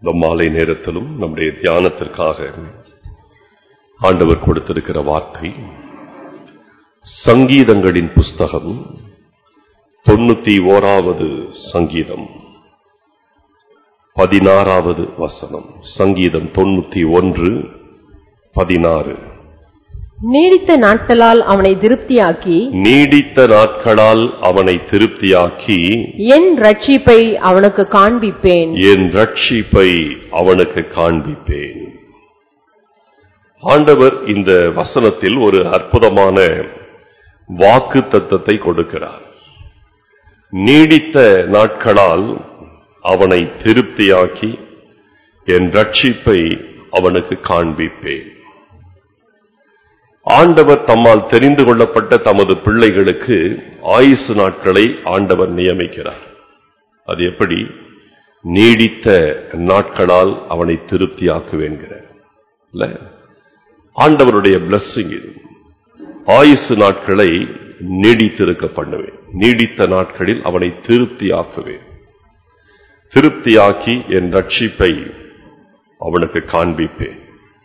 இந்த மாலை நேரத்திலும் நம்முடைய தியானத்திற்காக ஆண்டவர் கொடுத்திருக்கிற வார்த்தை சங்கீதங்களின் புஸ்தகம் தொண்ணூத்தி ஓராவது சங்கீதம் பதினாறாவது வசனம் சங்கீதம் தொண்ணூத்தி ஒன்று பதினாறு நீடித்த நாட்களால் அவனை திருப்தியாக்கி நீடித்த நாட்களால் அவனை திருப்தியாக்கி என் ரட்சிப்பை அவனுக்கு காண்பிப்பேன் என் ரட்சிப்பை அவனுக்கு காண்பிப்பேன் ஆண்டவர் இந்த வசனத்தில் ஒரு அற்புதமான வாக்கு தத்தத்தை கொடுக்கிறார் நீடித்த நாட்களால் அவனை திருப்தியாக்கி என் ரட்சிப்பை அவனுக்கு காண்பிப்பேன் ஆண்டவர் தம்மால் தெரிந்து கொள்ளப்பட்ட தமது பிள்ளைகளுக்கு ஆயுசு நாட்களை ஆண்டவர் நியமிக்கிறார் அது எப்படி நீடித்த நாட்களால் அவனை திருப்தியாக்குவேன்கிறார் இல்ல ஆண்டவருடைய blessing இது ஆயுசு நாட்களை நீடித்திருக்க பண்ணுவேன் நீடித்த நாட்களில் அவனை திருப்தியாக்குவேன் திருப்தியாக்கி என் ரட்சிப்பை அவனுக்கு காண்பிப்பேன்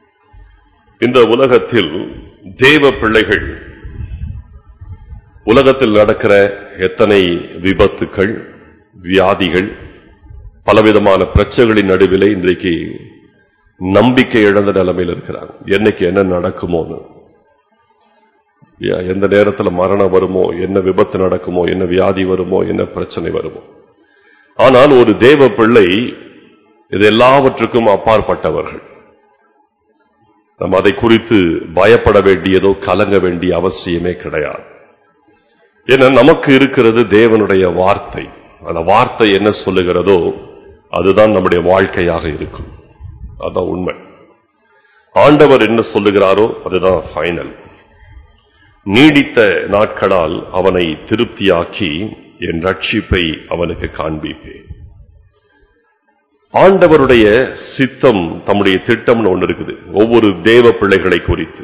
இந்த உலகத்தில் தேவ பிள்ளைகள் உலகத்தில் நடக்கிற எத்தனை விபத்துக்கள் வியாதிகள் பலவிதமான பிரச்சனைகளின் நடுவிலே இன்றைக்கு நம்பிக்கை இழந்த நிலைமையில் இருக்கிறாங்க என்னைக்கு என்ன நடக்குமோன்னு யா- எந்த நேரத்தில் மரணம் வருமோ என்ன விபத்து நடக்குமோ என்ன வியாதி வருமோ என்ன பிரச்சனை வருமோ ஆனால் ஒரு தேவ பிள்ளை இது எல்லாவற்றுக்கும் அப்பாற்பட்டவர்கள் நம்ம அதை குறித்து பயப்பட வேண்டியதோ கலங்க வேண்டிய அவசியமே கிடையாது ஏன்னா நமக்கு இருக்கிறது தேவனுடைய வார்த்தை அந்த வார்த்தை என்ன சொல்லுகிறதோ அதுதான் நம்முடைய வாழ்க்கையாக இருக்கும் அதான் உண்மை ஆண்டவர் என்ன சொல்லுகிறாரோ அதுதான் ஃபைனல் நீடித்த நாட்களால் அவனை திருப்தியாக்கி என் ரட்சிப்பை அவனுக்கு காண்பிப்பேன் ஆண்டவருடைய சித்தம் தம்முடைய திட்டம்னு ஒன்று இருக்குது ஒவ்வொரு தேவ பிள்ளைகளை குறித்து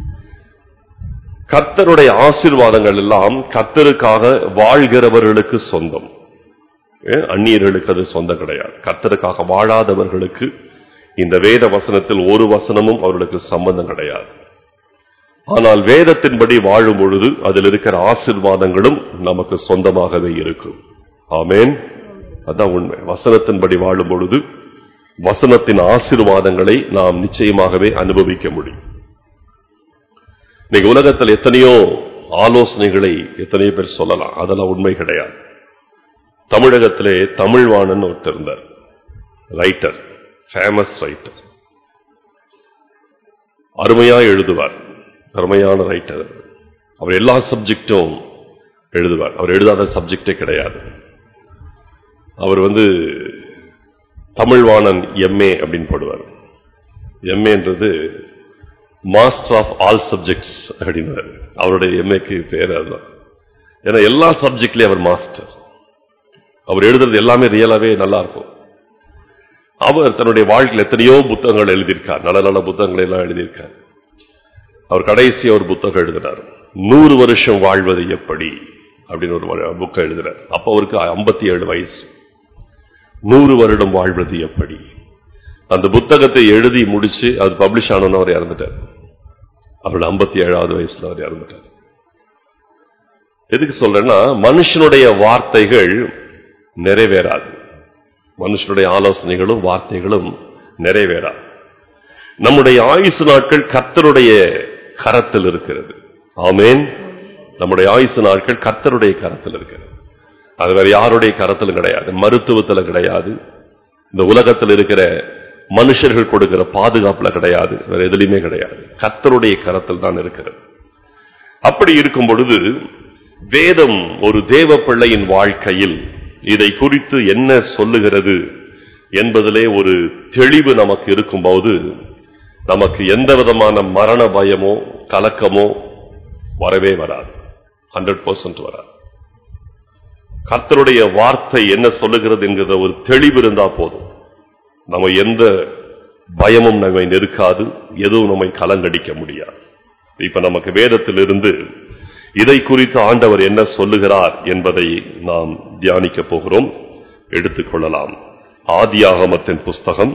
கர்த்தருடைய ஆசீர்வாதங்கள் எல்லாம் கர்த்தருக்காக வாழ்கிறவர்களுக்கு சொந்தம் ஏன்? அந்நியர்களுக்கு அது சொந்தம் கிடையாது கர்த்தருக்காக வாழாதவர்களுக்கு இந்த வேத வசனத்தில் ஒரு வசனமும் அவர்களுக்கு சம்பந்தம் கிடையாது ஆனால் வேதத்தின்படி வாழும் பொழுது அதில் இருக்கிற ஆசீர்வாதங்களும் நமக்கு சொந்தமாகவே இருக்கும் ஆமென் அதான் உண்மை வசனத்தின்படி வாழும் பொழுது வசனத்தின் ஆசீர்வாதங்களை நாம் நிச்சயமாகவே அனுபவிக்க முடியும் இன்னைக்கு உலகத்தில் எத்தனையோ ஆலோசனைகளை எத்தனையோ பேர் சொல்லலாம் அதெல்லாம் உண்மை கிடையாது தமிழகத்திலே தமிழ்வாணன் ஒருத்தர் இருந்தார் ரைட்டர் ஃபேமஸ் ரைட்டர் அருமையா எழுதுவார் அருமையான ரைட்டர் அவர் எல்லா சப்ஜெக்டும் எழுதுவார் அவர் எழுதாத சப்ஜெக்டே கிடையாது அவர் வந்து தமிழ்வாணன் எம்ஏ அப்படின்னு போடுவார் எம்ஏன்றது மாஸ்டர் ஆஃப் ஆல் சப்ஜெக்ட்ஸ் அப்படின்னாரு அவருடைய எம்ஏக்கு பேர் அதுதான் ஏன்னா எல்லா சப்ஜெக்ட்லயும் அவர் மாஸ்டர் அவர் எழுதுறது எல்லாமே ரியலாவே நல்லா இருக்கும் அவர் தன்னுடைய வாழ்க்கையில் எத்தனையோ புத்தகங்கள் எழுதியிருக்கார் நல்ல நல்ல புத்தகங்களை எல்லாம் எழுதியிருக்கார் அவர் கடைசி ஒரு புத்தகம் எழுதினார் நூறு வருஷம் வாழ்வது எப்படி அப்படின்னு ஒரு புக்கை எழுதினார் அப்ப அவருக்கு ஐம்பத்தி ஏழு வயசு நூறு வருடம் வாழ்வது எப்படி அந்த புத்தகத்தை எழுதி முடிச்சு அது பப்ளிஷ் ஆனோன்னு அவர் இறந்துட்டார் அவரோட ஐம்பத்தி ஏழாவது வயசுல அவர் இறந்துட்டார் எதுக்கு சொல்றேன்னா மனுஷனுடைய வார்த்தைகள் நிறைவேறாது மனுஷனுடைய ஆலோசனைகளும் வார்த்தைகளும் நிறைவேறாது நம்முடைய ஆயுசு நாட்கள் கர்த்தருடைய கரத்தில் இருக்கிறது ஆமேன் நம்முடைய ஆயுசு நாட்கள் கர்த்தருடைய கரத்தில் இருக்கிறது அது வேற யாருடைய கரத்திலும் கிடையாது மருத்துவத்துல கிடையாது இந்த உலகத்தில் இருக்கிற மனுஷர்கள் கொடுக்கிற பாதுகாப்புல கிடையாது வேற எதுலையுமே கிடையாது கர்த்தருடைய கரத்தில் தான் இருக்கிறது அப்படி இருக்கும் பொழுது வேதம் ஒரு தேவ பிள்ளையின் வாழ்க்கையில் இதை குறித்து என்ன சொல்லுகிறது என்பதிலே ஒரு தெளிவு நமக்கு இருக்கும்போது நமக்கு எந்த விதமான மரண பயமோ கலக்கமோ வரவே வராது ஹண்ட்ரட் பர்சன்ட் வராது கர்த்தருடைய வார்த்தை என்ன சொல்லுகிறது என்கிற ஒரு தெளிவு இருந்தா போதும் நம்ம எந்த பயமும் நம்மை நெருக்காது எதுவும் நம்மை கலங்கடிக்க முடியாது இப்ப நமக்கு வேதத்திலிருந்து இதை குறித்து ஆண்டவர் என்ன சொல்லுகிறார் என்பதை நாம் தியானிக்க போகிறோம் எடுத்துக்கொள்ளலாம் ஆதியாகமத்தின் புஸ்தகம்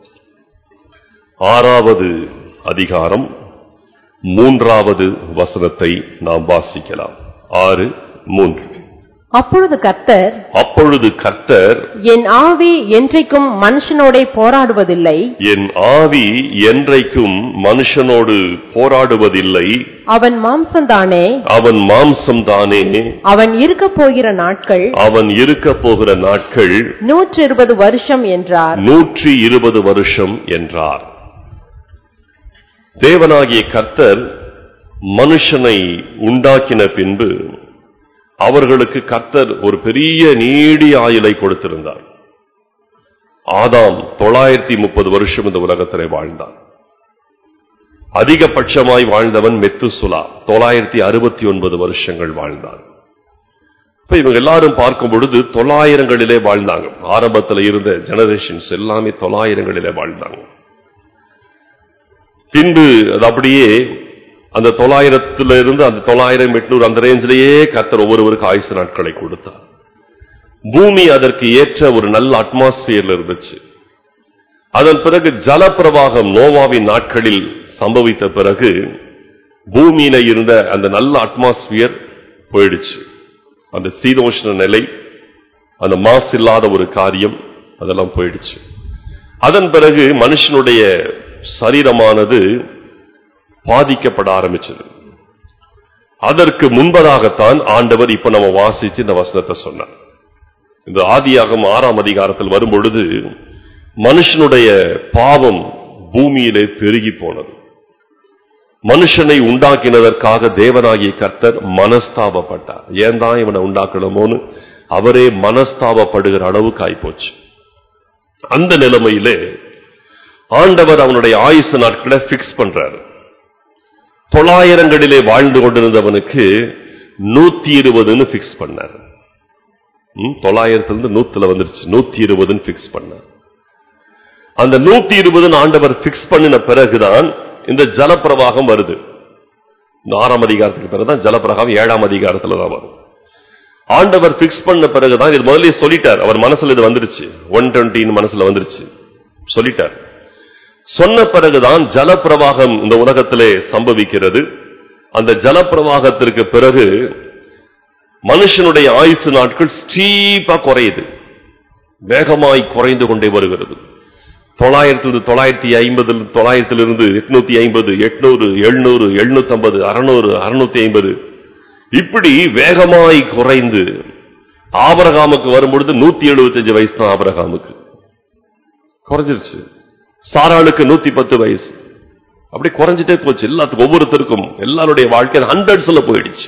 ஆறாவது அதிகாரம் மூன்றாவது வசனத்தை நாம் வாசிக்கலாம் ஆறு மூன்று அப்பொழுது கர்த்தர் அப்பொழுது கர்த்தர் என் ஆவி என்றைக்கும் மனுஷனோடே போராடுவதில்லை என் ஆவி என்றைக்கும் மனுஷனோடு போராடுவதில்லை அவன் மாம்சந்தானே அவன் மாம்சம்தானே அவன் இருக்கப் போகிற நாட்கள் அவன் இருக்கப் போகிற நாட்கள் நூற்றி இருபது வருஷம் என்றார் நூற்றி இருபது வருஷம் என்றார் தேவனாகிய கர்த்தர் மனுஷனை உண்டாக்கின பின்பு அவர்களுக்கு கர்த்தர் ஒரு பெரிய நீடிய ஆயுளை கொடுத்திருந்தார் ஆதாம் தொள்ளாயிரத்தி முப்பது வருஷம் இந்த உலகத்திலே வாழ்ந்தான் அதிகபட்சமாய் வாழ்ந்தவன் மெத்துசுலா தொள்ளாயிரத்தி அறுபத்தி ஒன்பது வருஷங்கள் வாழ்ந்தான் இப்ப இவங்க எல்லாரும் பார்க்கும் பொழுது தொள்ளாயிரங்களிலே வாழ்ந்தாங்க ஆரம்பத்தில் இருந்த ஜெனரேஷன்ஸ் எல்லாமே தொள்ளாயிரங்களிலே வாழ்ந்தாங்க பின்பு அது அப்படியே அந்த தொள்ளாயிரத்துல இருந்து அந்த தொள்ளாயிரம் எட்நூறு அந்த ரேஞ்சிலேயே கத்தர் ஒவ்வொருவருக்கு ஆயுசு நாட்களை கொடுத்தார் பூமி அதற்கு ஏற்ற ஒரு நல்ல அட்மாஸ்பியர்ல இருந்துச்சு அதன் பிறகு ஜலப்பிரவாகம் நோவாவின் நாட்களில் சம்பவித்த பிறகு பூமியில இருந்த அந்த நல்ல அட்மாஸ்பியர் போயிடுச்சு அந்த சீதோஷ்ண நிலை அந்த மாசு இல்லாத ஒரு காரியம் அதெல்லாம் போயிடுச்சு அதன் பிறகு மனுஷனுடைய சரீரமானது பாதிக்கப்பட ஆரம்பிச்சது அதற்கு முன்பதாகத்தான் ஆண்டவர் இப்ப நம்ம வாசிச்சு இந்த வசனத்தை சொன்னார் இந்த ஆதியாகம் ஆறாம் அதிகாரத்தில் வரும் பொழுது மனுஷனுடைய பாவம் பூமியிலே பெருகி போனது மனுஷனை உண்டாக்கினதற்காக தேவனாகிய கர்த்தர் மனஸ்தாபப்பட்டார் ஏன் தான் இவனை உண்டாக்கணுமோன்னு அவரே மனஸ்தாபப்படுகிற அளவுக்கு ஆயிப்போச்சு அந்த நிலைமையிலே ஆண்டவர் அவனுடைய ஆயுசு நாட்களை பிக்ஸ் பண்றாரு தொள்ளாயிரங்களிலே வாழ்ந்து கொண்டிருந்தவனுக்கு நூத்தி இருபதுன்னு பிக்ஸ் பண்ணார் ம், தொள்ளாயிரத்திலிருந்து நூத்துல வந்துருச்சு நூத்தி இருபதுன்னு பிக்ஸ் பண்ணார் அந்த நூத்தி இருபதுன்னு ஆண்டவர் பிக்ஸ் பண்ணின பிறகுதான் இந்த ஜலப்பிரவாகம் வருது இந்த ஆறாம் அதிகாரத்துக்கு பிறகுதான் ஜலப்பிரவாகம் ஏழாம் அதிகாரத்துல தான் வரும் ஆண்டவர் பிக்ஸ் பண்ண பிறகுதான் இது முதல்லயே சொல்லிட்டார் அவர் மனசுல இது வந்துருச்சு ஒன் டுவெண்ட்டின்னு மனசுல வந்துருச்சு சொல்லிட்டார் சொன்ன பிறகுதான் ஜலப்பிரவாகம் இந்த உலகத்திலே சம்பவிக்கிறது அந்த ஜலப்பிரவாகத்திற்கு பிறகு மனுஷனுடைய ஆயுசு நாட்கள் ஸ்டீப்பா குறையுது வேகமாய் குறைந்து கொண்டே வருகிறது தொள்ளாயிரத்தி தொள்ளாயிரத்தி ஐம்பது தொள்ளாயிரத்திலிருந்து எட்நூத்தி ஐம்பது எட்நூறு எழுநூறு எழுநூத்தி ஐம்பது அறுநூறு அறுநூத்தி ஐம்பது இப்படி வேகமாய் குறைந்து ஆபரகாமுக்கு வரும்பொழுது நூத்தி எழுபத்தஞ்சு வயசு தான் ஆபரகாமுக்கு குறைஞ்சிருச்சு சாராளுக்கு நூத்தி பத்து வயசு அப்படி குறைஞ்சிட்டே போச்சு எல்லாத்துக்கும் ஒவ்வொருத்தருக்கும் எல்லாருடைய வாழ்க்கை ஹண்ட்ரட்ஸ்ல போயிடுச்சு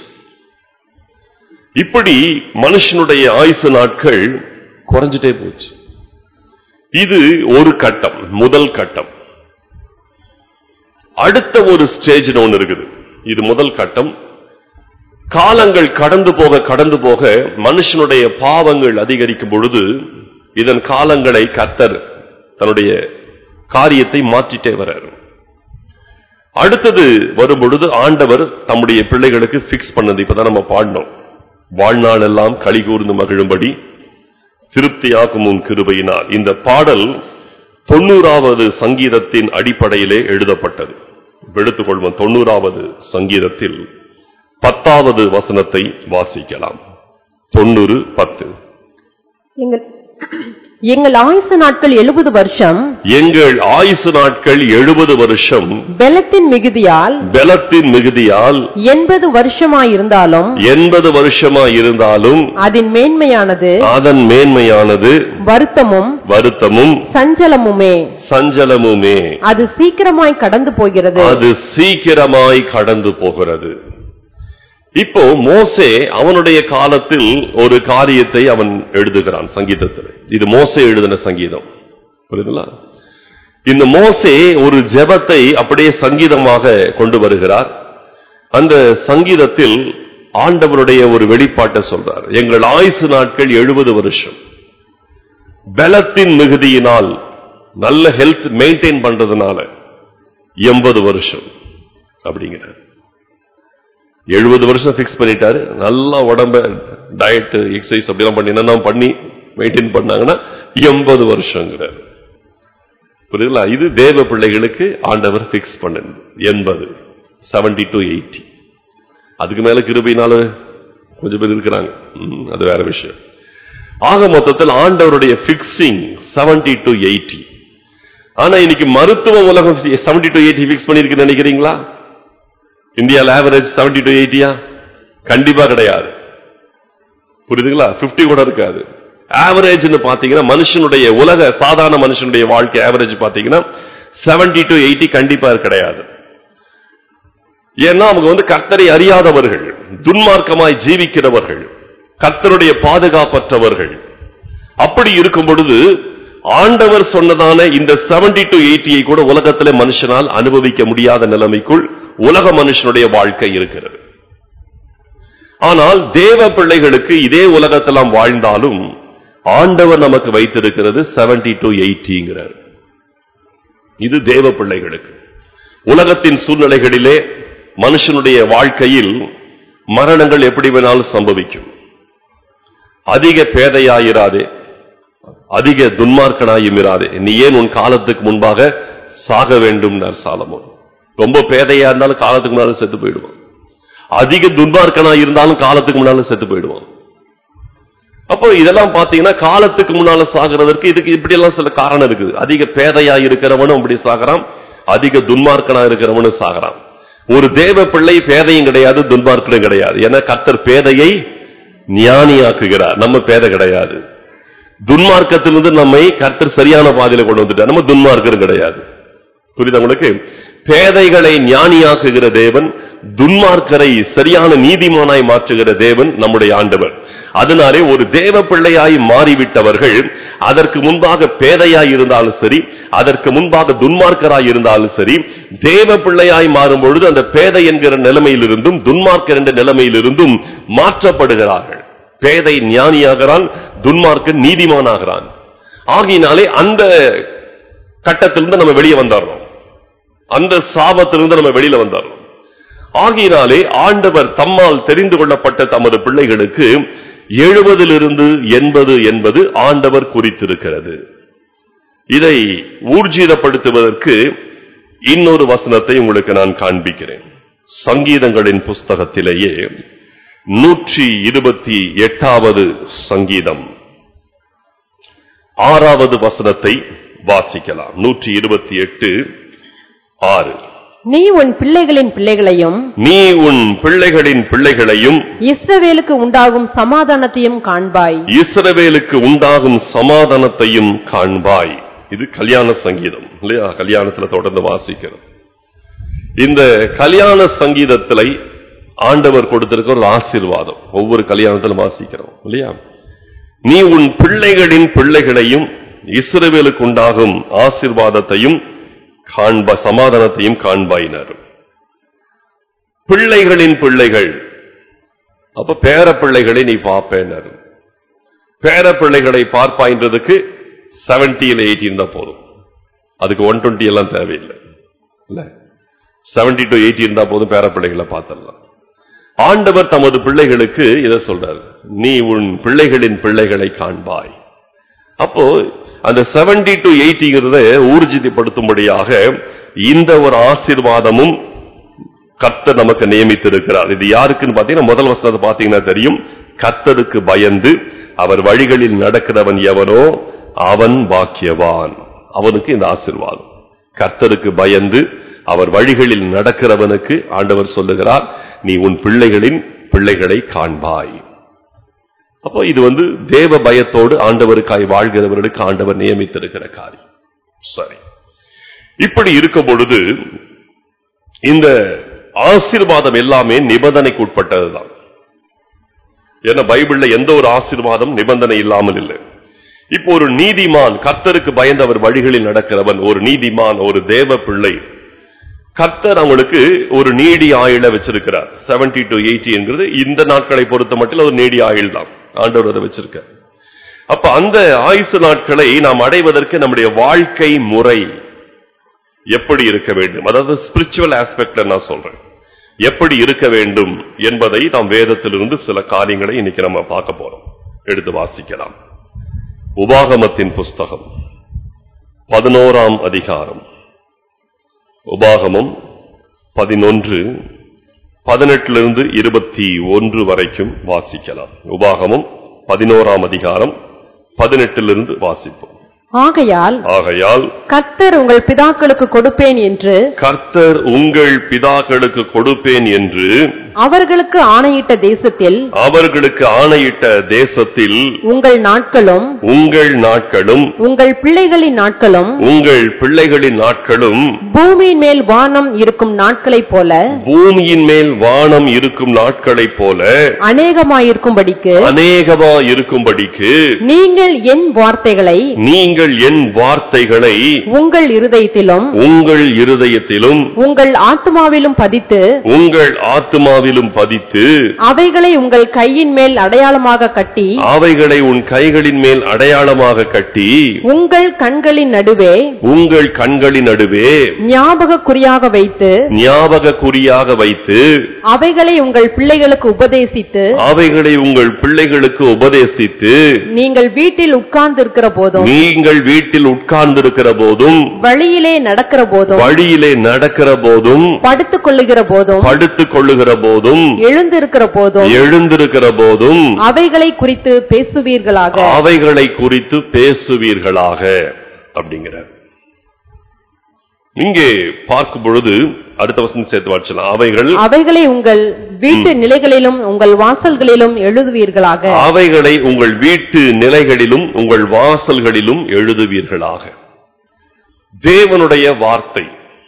இப்படி மனுஷனுடைய ஆயுசு நாட்கள் குறைஞ்சிட்டே போச்சு இது ஒரு கட்டம் முதல் கட்டம் அடுத்த ஒரு ஸ்டேஜ் ஒன்று இருக்குது இது முதல் கட்டம் காலங்கள் கடந்து போக கடந்து போக மனுஷனுடைய பாவங்கள் அதிகரிக்கும் பொழுது இதன் காலங்களை கத்தர் தன்னுடைய காரியத்தை மாற்றிட்டே வர்றார் அடுத்தது வரும் பொழுது ஆண்டவர் தம்முடைய பிள்ளைகளுக்கு பிக்ஸ் பண்ணது இப்பதான் நம்ம பாடினோம் வாழ்நாள் எல்லாம் களி கூர்ந்து மகிழும்படி திருப்தியாக்கும் உன் கிருபையினால் இந்த பாடல் தொண்ணூறாவது சங்கீதத்தின் அடிப்படையிலே எழுதப்பட்டது எடுத்துக்கொள்வோம் தொண்ணூறாவது சங்கீதத்தில் பத்தாவது வசனத்தை வாசிக்கலாம் தொண்ணூறு பத்து எங்கள் எங்கள் ஆயுசு நாட்கள் எழுபது வருஷம் எங்கள் ஆயுசு நாட்கள் எழுபது வருஷம் பெலத்தின் மிகுதியால் பலத்தின் மிகுதியால் எண்பது வருஷமாயிருந்தாலும் எண்பது வருஷமா இருந்தாலும் அதன் மேன்மையானது அதன் மேன்மையானது வருத்தமும் வருத்தமும் சஞ்சலமுமே சஞ்சலமுமே அது சீக்கிரமாய் கடந்து போகிறது அது சீக்கிரமாய் கடந்து போகிறது இப்போ மோசே அவனுடைய காலத்தில் ஒரு காரியத்தை அவன் எழுதுகிறான் சங்கீதத்தில் இது மோசே எழுதின சங்கீதம் புரியுதுங்களா இந்த மோசே ஒரு ஜெபத்தை அப்படியே சங்கீதமாக கொண்டு வருகிறார் அந்த சங்கீதத்தில் ஆண்டவருடைய ஒரு வெளிப்பாட்டை சொல்றார் எங்கள் ஆயுசு நாட்கள் எழுபது வருஷம் பலத்தின் மிகுதியினால் நல்ல ஹெல்த் மெயின்டைன் பண்றதுனால எண்பது வருஷம் அப்படிங்கிறார் எழுபது வருஷம் பிக்ஸ் பண்ணிட்டாரு நல்லா உடம்ப டயட் எக்ஸசைஸ் அப்படிலாம் பண்ணி என்னென்ன பண்ணி மெயின்டைன் பண்ணாங்கன்னா எண்பது வருஷங்கிறார் புரியுதுங்களா இது தேவ பிள்ளைகளுக்கு ஆண்டவர் பிக்ஸ் பண்ணது எண்பது செவன்டி டு எயிட்டி அதுக்கு மேல கிருபையினால கொஞ்சம் பேர் இருக்கிறாங்க ம், அது வேற விஷயம் ஆக மொத்தத்தில் ஆண்டவருடைய பிக்சிங் செவன்டி டு எயிட்டி ஆனா இன்னைக்கு மருத்துவ உலகம் செவன்டி டு எயிட்டி பிக்ஸ் பண்ணிருக்கு நினைக்கிறீங்களா இந்தியாவில் ஆவரேஜ் செவன்டி டு எயிட்டியா கண்டிப்பா கிடையாது புரியுதுங்களா 50 கூட இருக்காது ஆவரேஜ்னு பாத்தீங்கன்னா மனுஷனுடைய உலக சாதாரண மனுஷனுடைய வாழ்க்கை ஆவரேஜ் பாத்தீங்கன்னா 70 டு எயிட்டி கண்டிப்பா கிடையாது ஏன்னா அவங்க வந்து கர்த்தரை அறியாதவர்கள் துன்மார்க்கமாய் ஜீவிக்கிறவர்கள் கர்த்தருடைய பாதுகாப்பற்றவர்கள் அப்படி இருக்கும் பொழுது ஆண்டவர் சொன்னதான இந்த 70 டு எயிட்டியை கூட உலகத்திலே மனுஷனால் அனுபவிக்க முடியாத நிலைமைக்குள் உலக மனுஷனுடைய வாழ்க்கை இருக்கிறது ஆனால் தேவ பிள்ளைகளுக்கு இதே உலகத்தெல்லாம் வாழ்ந்தாலும் ஆண்டவர் நமக்கு வைத்திருக்கிறது 70 டு எயிட்டிங்கிறார் இது தேவ பிள்ளைகளுக்கு உலகத்தின் சூழ்நிலைகளிலே மனுஷனுடைய வாழ்க்கையில் மரணங்கள் எப்படி வேணாலும் சம்பவிக்கும் அதிக பேதையாயிராதே அதிக துன்மார்க்கனாயும் இராதே நீ ஏன் உன் காலத்துக்கு முன்பாக சாக வேண்டும் சாலமோன் ரொம்ப பேதையா இருந்தாலும் காலத்துக்கு முன்னால செத்து போயிடுவான் அதிக துன்மார்க்கனா இருந்தாலும் காலத்துக்கு முன்னால செத்து போயிடுவான் அப்போ இதெல்லாம் பாத்தீங்கன்னா காலத்துக்கு முன்னால சாகிறதற்கு இதுக்கு இப்படி எல்லாம் சில காரணம் இருக்குது அதிக பேதையா இருக்கிறவனும் அப்படி சாகிறான் அதிக துன்மார்க்கனா இருக்கிறவனும் சாகிறான் ஒரு தேவ பிள்ளை பேதையும் கிடையாது துன்மார்க்கனும் கிடையாது ஏன்னா கர்த்தர் பேதையை ஞானியாக்குகிறார் நம்ம பேதை கிடையாது துன்மார்க்கத்திலிருந்து நம்மை கர்த்தர் சரியான பாதையில கொண்டு வந்துட்டார் நம்ம துன்மார்க்கரும் கிடையாது புரியுதா உங்களுக்கு பேதைகளை ஞானியாக்குகிற தேவன் துன்மார்க்கரை சரியான நீதிமானாய் மாற்றுகிற தேவன் நம்முடைய ஆண்டவர் அதனாலே ஒரு தேவ பிள்ளையாய் மாறிவிட்டவர்கள் அதற்கு முன்பாக பேதையாய் இருந்தாலும் சரி அதற்கு முன்பாக துன்மார்க்கராய் இருந்தாலும் சரி தேவ பிள்ளையாய் மாறும் பொழுது அந்த பேதை என்கிற நிலைமையிலிருந்தும் துன்மார்க்கர் என்ற நிலைமையிலிருந்தும் மாற்றப்படுகிறார்கள் பேதை ஞானியாகிறான் துன்மார்க்கன் நீதிமானாகிறான் ஆகினாலே அந்த கட்டத்திலிருந்து நம்ம வெளியே வந்துடுறோம் அந்த சாபத்திலிருந்து நம்ம வெளியில வந்துடுறோம் ஆகினாலே ஆண்டவர் தம்மால் தெரிந்து கொள்ளப்பட்ட தமது பிள்ளைகளுக்கு எழுபதிலிருந்து எண்பது என்பது ஆண்டவர் குறித்திருக்கிறது இதை ஊர்ஜிதப்படுத்துவதற்கு இன்னொரு வசனத்தை உங்களுக்கு நான் காண்பிக்கிறேன் சங்கீதங்களின் புஸ்தகத்திலேயே நூற்றி இருபத்தி எட்டாவது சங்கீதம் ஆறாவது வசனத்தை வாசிக்கலாம் நூற்றி இருபத்தி எட்டு ஆறு நீ உன் பிள்ளைகளின் பிள்ளைகளையும் நீ உன் பிள்ளைகளின் பிள்ளைகளையும் இஸ்ரவேலுக்கு உண்டாகும் சமாதானத்தையும் காண்பாய் இஸ்ரவேலுக்கு உண்டாகும் சமாதானத்தையும் காண்பாய் இது கல்யாண சங்கீதம் இல்லையா கல்யாணத்துல தொடர்ந்து வாசிக்கிறோம் இந்த கல்யாண சங்கீதத்திலை ஆண்டவர் கொடுத்திருக்க ஒரு ஆசீர்வாதம் ஒவ்வொரு கல்யாணத்திலும் வாசிக்கிறோம் இல்லையா நீ உன் பிள்ளைகளின் பிள்ளைகளையும் இஸ்ரவேலுக்கு உண்டாகும் ஆசீர்வாதத்தையும் காண்ப சமாதானத்தையும் காண்பாயினர் பிள்ளைகளின் பிள்ளைகள் அப்ப பேர பிள்ளைகளை நீ பார்ப்பேனர் பேர பிள்ளைகளை பார்ப்பாயின்றதுக்கு செவன்டியில் எயிட்டின் தான் போதும் அதுக்கு ஒன் டுவெண்ட்டி எல்லாம் தேவையில்லை இல்ல செவன்டி டு எயிட்டி இருந்தா போதும் பேர பிள்ளைகளை பார்த்துடலாம் ஆண்டவர் தமது பிள்ளைகளுக்கு இதை சொல்றார் நீ உன் பிள்ளைகளின் பிள்ளைகளை காண்பாய் அப்போ அந்த செவன்டி டு எயிட்டிங்கிறத ஊர்ஜிதப்படுத்தும்படியாக இந்த ஒரு ஆசீர்வாதமும் கர்த்தர் நமக்கு நியமித்திருக்கிறார் இது யாருக்குன்னு பாத்தீங்கன்னா முதல் வசனத்தை பாத்தீங்கன்னா தெரியும் கர்த்தருக்கு பயந்து அவர் வழிகளில் நடக்கிறவன் எவனோ அவன் பாக்கியவான் அவனுக்கு இந்த ஆசீர்வாதம் கர்த்தருக்கு பயந்து அவர் வழிகளில் நடக்கிறவனுக்கு ஆண்டவர் சொல்லுகிறார் நீ உன் பிள்ளைகளின் பிள்ளைகளை காண்பாய் அப்போ இது வந்து தேவ பயத்தோடு ஆண்டவருக்காய் வாழ்கிறவர்களுக்கு ஆண்டவர் நியமித்திருக்கிற காரியம் சரி இப்படி இருக்கும் பொழுது இந்த ஆசீர்வாதம் எல்லாமே நிபந்தனைக்கு உட்பட்டதுதான் ஏன்னா பைபிள்ல எந்த ஒரு ஆசீர்வாதம் நிபந்தனை இல்லாமல் இல்லை இப்போ ஒரு நீதிமான் கர்த்தருக்கு பயந்து அவர் வழிகளில் நடக்கிறவன் ஒரு நீதிமான் ஒரு தேவ பிள்ளை கர்த்தர் அவங்களுக்கு ஒரு நீடி ஆயுள வச்சிருக்கிறார் 70 டு எயிட்டி என்கிறது இந்த நாட்களை பொறுத்த மட்டும் ஒரு நீடி ஆயுள் தான் ஆண்டவர் அதை வச்சிருக்க அப்ப அந்த ஆயுசு நாட்களை நாம் அடைவதற்கு நம்முடைய வாழ்க்கை முறை எப்படி இருக்க வேண்டும் அதாவது ஸ்பிரிச்சுவல் ஆஸ்பெக்ட்ல நான் சொல்றேன் எப்படி இருக்க வேண்டும் என்பதை நாம் வேதத்திலிருந்து சில காரியங்களை இன்னைக்கு நம்ம பார்க்க போறோம் எடுத்து வாசிக்கலாம் உபாகமத்தின் புஸ்தகம் பதினோராம் அதிகாரம் உபாகமம் பதினொன்று பதினெட்டிலிருந்து இருபத்தி ஒன்று வரைக்கும் வாசிக்கலாம் உபாகமம் பதினோராம் அதிகாரம் பதினெட்டிலிருந்து வாசிப்போம் ஆகையால் ஆகையால் கர்த்தர் உங்கள் பிதாக்களுக்கு கொடுப்பேன் என்று கர்த்தர் உங்கள் பிதாக்களுக்கு கொடுப்பேன் என்று அவர்களுக்கு ஆணையிட்ட தேசத்தில் அவர்களுக்கு ஆணையிட்ட தேசத்தில் உங்கள் நாட்களும் உங்கள் நாட்களும் உங்கள் பிள்ளைகளின் நாட்களும் உங்கள் பிள்ளைகளின் நாட்களும் பூமியின் மேல் வானம் இருக்கும் நாட்களைப் போல பூமியின் மேல் வானம் இருக்கும் நாட்களைப் போல அநேகமாயிருக்கும்படிக்கு அநேகமா இருக்கும்படிக்கு நீங்கள் என் வார்த்தைகளை நீங்கள் என் வார்த்தைகளை உங்கள் இருதயத்திலும் உங்கள் இருதயத்திலும் உங்கள் ஆத்மாவிலும் பதித்து உங்கள் ஆத்மாவிலும் பதித்து அவைகளை உங்கள் கையின் மேல் அடையாளமாக கட்டி அவைகளை உன் கைகளின் மேல் அடையாளமாக கட்டி உங்கள் கண்களின் நடுவே உங்கள் கண்களின் நடுவே ஞாபக குறியாக வைத்து ஞாபக குறியாக வைத்து அவைகளை உங்கள் பிள்ளைகளுக்கு உபதேசித்து அவைகளை உங்கள் பிள்ளைகளுக்கு உபதேசித்து நீங்கள் வீட்டில் உட்கார்ந்திருக்கிற போதும் நீங்கள் வீட்டில் உட்கார்ந்திருக்கிற போதும் வழியிலே நடக்கிற போதும் வழியிலே நடக்கிற போதும் படுத்துக் கொள்ளுகிற போதும் படுத்துக் கொள்ளுகிற போதும் எழுந்திருக்கிற போதும் எழுந்திருக்கிற போதும் அவைகளை குறித்து பேசுவீர்களாக அவைகளை குறித்து பேசுவீர்களாக அப்படிங்கிறார் இங்கே பார்க்கும் பொழுது அடுத்த வசனம் சேர்த்து வாட்சலாம் அவைகள் அவைகளை உங்கள் வீட்டு நிலைகளிலும் உங்கள் வாசல்களிலும் எழுதுவீர்களாக அவைகளை உங்கள் வீட்டு நிலைகளிலும் உங்கள் வாசல்களிலும் எழுதுவீர்களாக தேவனுடைய வார்த்தை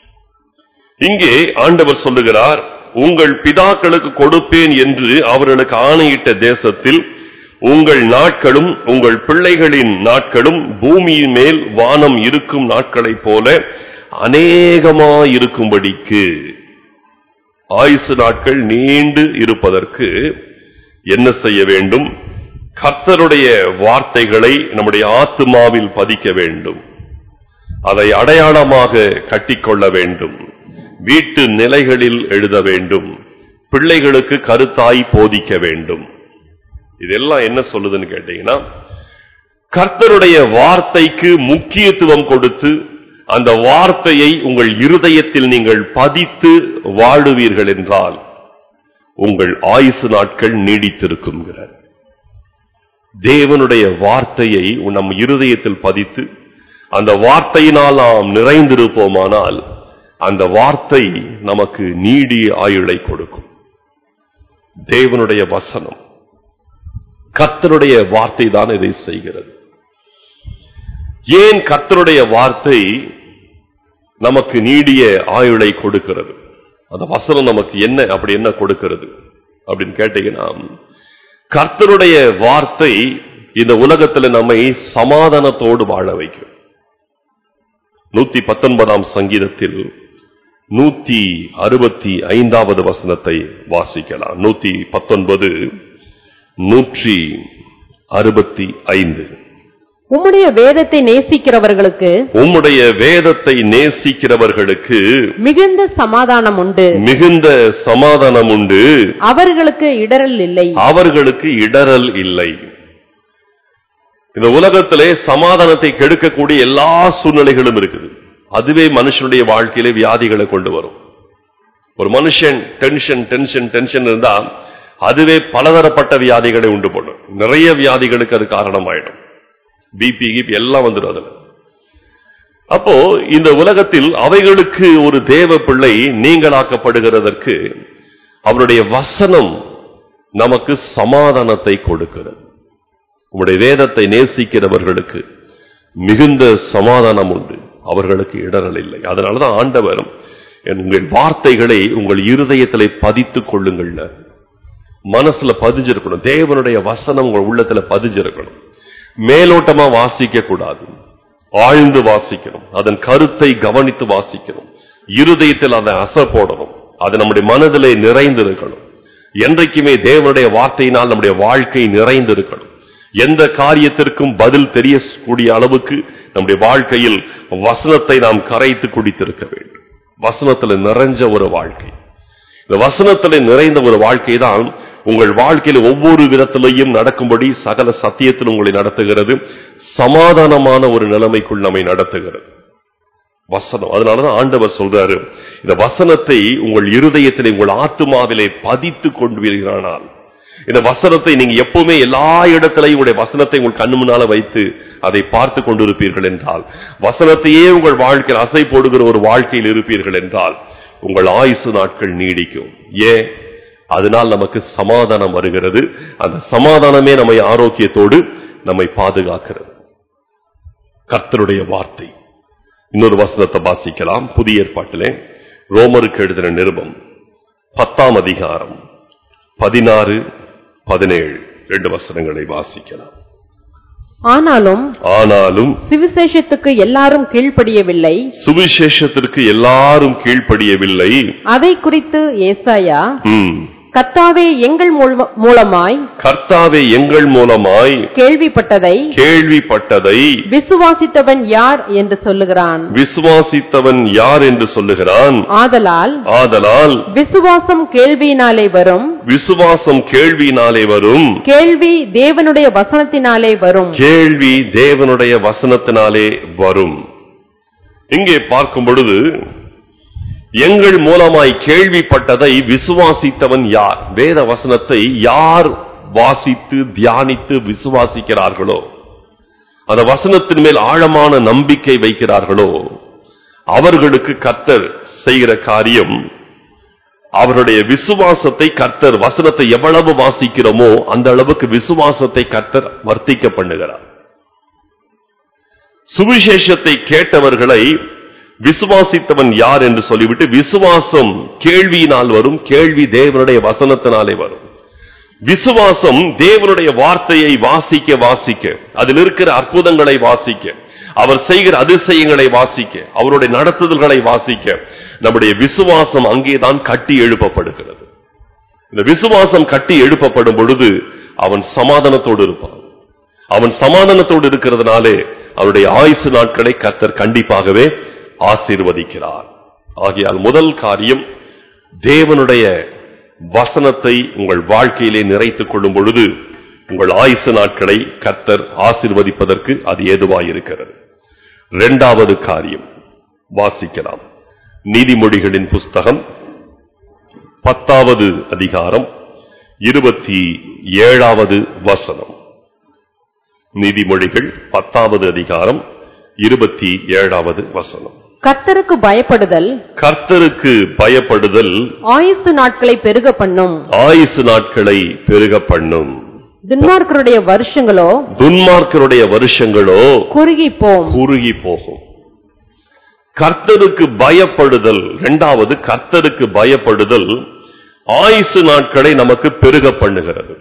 இங்கே ஆண்டவர் சொல்லுகிறார் உங்கள் பிதாக்களுக்கு கொடுப்பேன் என்று அவர்களுக்கு ஆணையிட்ட தேசத்தில் உங்கள் நாட்களும் உங்கள் பிள்ளைகளின் நாட்களும் பூமியின் மேல் வானம் இருக்கும் நாட்களைப் போல அநேகமாயிருக்கும்படிக்கு ஆயுசு நாட்கள் நீண்டு இருப்பதற்கு என்ன செய்ய வேண்டும் கர்த்தருடைய வார்த்தைகளை நம்முடைய ஆத்துமாவில் பதிக்க வேண்டும் அதை அடையாளமாக கட்டிக்கொள்ள வேண்டும் வீட்டு நிலைகளில் எழுத வேண்டும் பிள்ளைகளுக்கு கருத்தாய் போதிக்க வேண்டும் இதெல்லாம் என்ன சொல்லுதுன்னு கேட்டீங்கன்னா கர்த்தருடைய வார்த்தைக்கு முக்கியத்துவம் கொடுத்து அந்த வார்த்தையை உங்கள் இருதயத்தில் நீங்கள் பதித்து வாழுவீர்கள் என்றால் உங்கள் ஆயுசு நாட்கள் நீடித்திருக்கும்ங்கிறார் தேவனுடைய வார்த்தையை நம் இருதயத்தில் பதித்து அந்த வார்த்தையினால் நாம் நிறைந்திருப்போமானால் அந்த வார்த்தை நமக்கு நீடிய ஆயுளை கொடுக்கும் தேவனுடைய வசனம் கர்த்தருடைய வார்த்தை தான் இதை செய்கிறது ஏன் கர்த்தருடைய வார்த்தை நமக்கு நீடிய ஆயுளை கொடுக்கிறது அந்த வசனம் நமக்கு என்ன அப்படி என்ன கொடுக்கிறது அப்படின்னு கேட்டீங்கன்னா கர்த்தருடைய வார்த்தை இந்த உலகத்துல நம்மை சமாதானத்தோடு வாழ வைக்கும் நூத்தி பத்தொன்பதாம் சங்கீதத்தில் நூத்தி அறுபத்தி ஐந்தாவது வசனத்தை வாசிக்கலாம் நூத்தி பத்தொன்பது நூற்றி அறுபத்தி ஐந்து உம்முடைய வேதத்தை நேசிக்கிறவர்களுக்கு உம்முடைய வேதத்தை நேசிக்கிறவர்களுக்கு மிகுந்த சமாதானம் உண்டு மிகுந்த சமாதானம் உண்டு அவர்களுக்கு இடரல் இல்லை அவர்களுக்கு இடரல் இல்லை இந்த உலகத்திலே சமாதானத்தை கெடுக்கக்கூடிய எல்லா சூழ்நிலைகளும் இருக்குது அதுவே மனுஷனுடைய வாழ்க்கையிலே வியாதிகளை கொண்டு வரும் ஒரு மனுஷன் டென்ஷன் டென்ஷன் டென்ஷன் இருந்தா அதுவே பலதரப்பட்ட வியாதிகளை உண்டு பண்ணும் நிறைய வியாதிகளுக்கு அது காரணமாயிடும் பிபி கிபி எல்லாம் வந்துடும் அதுல அப்போ இந்த உலகத்தில் அவைகளுக்கு ஒரு தேவ பிள்ளை நீங்களாக்கப்படுகிறதற்கு அவருடைய வசனம் நமக்கு சமாதானத்தை கொடுக்கிறது உம்முடைய வேதத்தை நேசிக்கிறவர்களுக்கு மிகுந்த சமாதானம் உண்டு அவர்களுக்கு இடரல் இல்லை அதனாலதான் ஆண்டவர் உங்கள் வார்த்தைகளை உங்கள் இருதயத்திலே பதித்துக் கொள்ளுங்கள் மனசுல பதிஞ்சிருக்கணும் தேவனுடைய வசனம் உங்கள் உள்ளத்துல பதிஞ்சிருக்கணும் மேலோட்டமா வாசிக்க கூடாது ஆழ்ந்து வாசிக்கணும் அதன் கருத்தை கவனித்து வாசிக்கணும் இருதயத்தில் அதை அச போடணும் அது நம்முடைய மனதிலே நிறைந்திருக்கணும் என்றைக்குமே தேவனுடைய வார்த்தையினால் நம்முடைய வாழ்க்கை நிறைந்திருக்கணும் எந்த காரியத்திற்கும் பதில் தெரியக்கூடிய அளவுக்கு நம்முடைய வாழ்க்கையில் வசனத்தை நாம் கரைத்து குடித்திருக்க வேண்டும் வசனத்தில் நிறைஞ்ச ஒரு வாழ்க்கை இந்த வசனத்தில் நிறைந்த ஒரு வாழ்க்கை தான் உங்கள் வாழ்க்கையில ஒவ்வொரு விதத்திலையும் நடக்கும்படி சகல சத்தியத்தில் உங்களை நடத்துகிறது சமாதானமான ஒரு நிலைமைக்குள் நம்மை நடத்துகிறது வசனம் அதனாலதான் ஆண்டவர் சொல்றாரு இந்த வசனத்தை உங்கள் இருதயத்திலே உங்கள் ஆத்துமாவிலே பதித்து கொண்டு இந்த வசனத்தை நீங்க எப்பவுமே எல்லா இடத்திலையும் உங்களுடைய வசனத்தை உங்கள் கண்ணு முன்னால வைத்து அதை பார்த்து கொண்டிருப்பீர்கள் என்றால் வசனத்தையே உங்கள் வாழ்க்கையில் அசை போடுகிற ஒரு வாழ்க்கையில் இருப்பீர்கள் என்றால் உங்கள் ஆயுசு நாட்கள் நீடிக்கும் ஏன் அதனால் நமக்கு சமாதானம் வருகிறது அந்த சமாதானமே நம்மை ஆரோக்கியத்தோடு நம்மை பாதுகாக்கிறது கர்த்தருடைய வார்த்தை இன்னொரு வசனத்தை வாசிக்கலாம் புதிய ஏற்பாட்டிலே ரோமருக்கு எழுதின நிருபம் பத்தாம் அதிகாரம் பதினாறு பதினேழு ரெண்டு வசனங்களை வாசிக்கலாம் ஆனாலும் ஆனாலும் சுவிசேஷத்துக்கு எல்லாரும் கீழ்ப்படியவில்லை சுவிசேஷத்திற்கு எல்லாரும் கீழ்ப்படியவில்லை அதை குறித்து ஏசாயா ம். கத்தாவே எங்கள் மூல- மூலமாய் கர்த்தாவே எங்கள் மூலமாய் கேள்விப்பட்டதை கேள்விப்பட்டதை விசுவாசித்தவன் யார் என்று சொல்லுகிறான் விசுவாசித்தவன் யார் என்று சொல்லுகிறான் ஆதலால் ஆதலால் விசுவாசம் கேள்வியினாலே வரும் விசுவாசம் கேள்வியினாலே வரும் கேள்வி தேவனுடைய வசனத்தினாலே வரும் கேள்வி தேவனுடைய வசனத்தினாலே வரும் இங்கே பார்க்கும் பொழுது எங்கள் மூலமாய் கேள்விப்பட்டதை விசுவாசித்தவன் யார் வேத வசனத்தை யார் வாசித்து தியானித்து விசுவாசிக்கிறார்களோ அந்த வசனத்தின் மேல் ஆழமான நம்பிக்கை வைக்கிறார்களோ அவர்களுக்கு கர்த்தர் செய்கிற காரியம் அவருடைய விசுவாசத்தை கர்த்தர் வசனத்தை எவ்வளவு வாசிக்கிறோமோ அந்த அளவுக்கு விசுவாசத்தை கர்த்தர் வர்த்திக்க பண்ணுகிறார் சுவிசேஷத்தை கேட்டவர்களை விசுவாசித்தவன் யார் என்று சொல்லிவிட்டு விசுவாசம் கேள்வியினால் வரும் கேள்வி தேவனுடைய வசனத்தினாலே வரும் விசுவாசம் தேவனுடைய வார்த்தையை வாசிக்க வாசிக்க அதில் இருக்கிற அற்புதங்களை வாசிக்க அவர் செய்கிற அதிசயங்களை வாசிக்க அவருடைய நடத்துதல்களை வாசிக்க நம்முடைய விசுவாசம் அங்கேதான் கட்டி எழுப்பப்படுகிறது இந்த விசுவாசம் கட்டி எழுப்பப்படும் பொழுது அவன் சமாதானத்தோடு இருப்பான் அவன் சமாதானத்தோடு இருக்கிறதுனாலே அவருடைய ஆயுசு நாட்களை கர்த்தர் கண்டிப்பாகவே ஆசீர்வதிக்கிறார் ஆகையால் முதல் காரியம் தேவனுடைய வசனத்தை உங்கள் வாழ்க்கையிலே நிறைத்துக் கொள்ளும் பொழுது உங்கள் ஆயுசு நாட்களை கர்த்தர் ஆசீர்வதிப்பதற்கு அது ஏதுவாயிருக்கிறது இரண்டாவது காரியம் வாசிக்கலாம் நீதிமொழிகளின் புஸ்தகம் பத்தாவது அதிகாரம் இருபத்தி ஏழாவது வசனம் நீதிமொழிகள் பத்தாவது அதிகாரம் இருபத்தி ஏழாவது வசனம் கர்த்தருக்கு பயப்படுதல் கர்த்தருக்கு பயப்படுதல் ஆயுசு நாட்களை பெருக பண்ணும் ஆயுசு நாட்களை பெருக பண்ணும் துன்மார்க்கருடைய வருஷங்களோ துன்மார்க்கருடைய வருஷங்களோ குறுகி போம் குறுகி போகும் கர்த்தருக்கு பயப்படுதல் இரண்டாவது கர்த்தருக்கு பயப்படுதல் ஆயுசு நாட்களை நமக்கு பெருக பண்ணுகிறது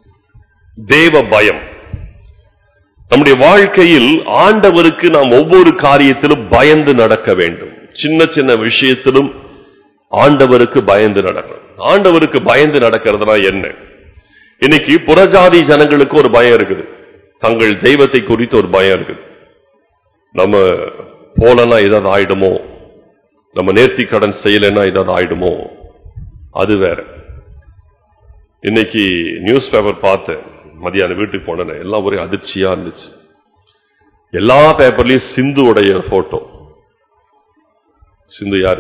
தேவ பயம் நம்முடைய வாழ்க்கையில் ஆண்டவருக்கு நாம் ஒவ்வொரு காரியத்திலும் பயந்து நடக்க வேண்டும் சின்ன சின்ன விஷயத்திலும் ஆண்டவருக்கு பயந்து நடக்கணும் ஆண்டவருக்கு பயந்து நடக்கிறதுனா என்ன இன்னைக்கு புறஜாதி ஜனங்களுக்கு ஒரு பயம் இருக்குது தங்கள் தெய்வத்தை குறித்து ஒரு பயம் இருக்குது நம்ம போலனா ஏதாவது ஆயிடுமோ நம்ம நேர்த்தி கடன் செய்யலைன்னா ஏதாவது ஆயிடுமோ அது வேற இன்னைக்கு நியூஸ் பேப்பர் பார்த்தேன் மதியானம் வீட்டுக்கு போனேன் எல்லாம் ஒரே அதிர்ச்சியா இருந்துச்சு எல்லா பேப்பர்லயும் சிந்துவுடைய போட்டோ சிந்து யாரு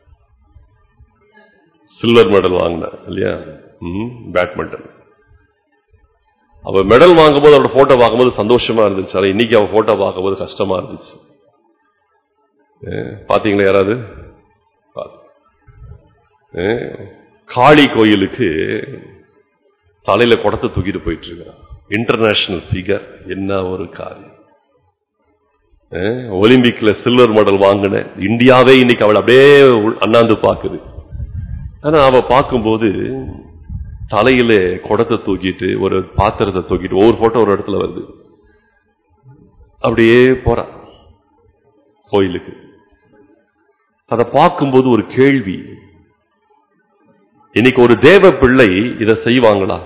சில்வர் மெடல் வாங்கின இல்லையா ம், பேட்மிண்டன் அவ மெடல் வாங்கும்போது அவரோட போட்டோ பார்க்கும்போது சந்தோஷமா இருந்துச்சு ஆனா இன்னைக்கு அவ போட்டோ பார்க்கும்போது கஷ்டமா இருந்துச்சு ஏ, பாத்தீங்களா யாராவது பாத்து. ஏ, காளி கோயிலுக்கு தலையில குடத்தை தூக்கிட்டு போயிட்டு இருக்கிறான் இன்டர்நேஷனல் ஃபிகர் என்ன ஒரு காரியம் ஏ, ஒலிம்பிக்ல சில்வர் மெடல் வாங்கின இந்தியாவே இன்னைக்கு அவள் அப்படியே உள்- அண்ணாந்து பாக்குது ஆனா அவ பார்க்கும்போது தலையில குடத்தை தூக்கிட்டு ஒரு பாத்திரத்தை தூக்கிட்டு ஒவ்வொரு போட்டோ ஒரு இடத்துல வருது அப்படியே போறா கோயிலுக்கு அதை பார்க்கும்போது ஒரு கேள்வி இன்னைக்கு ஒரு தேவ பிள்ளை இதை செய்வாங்களா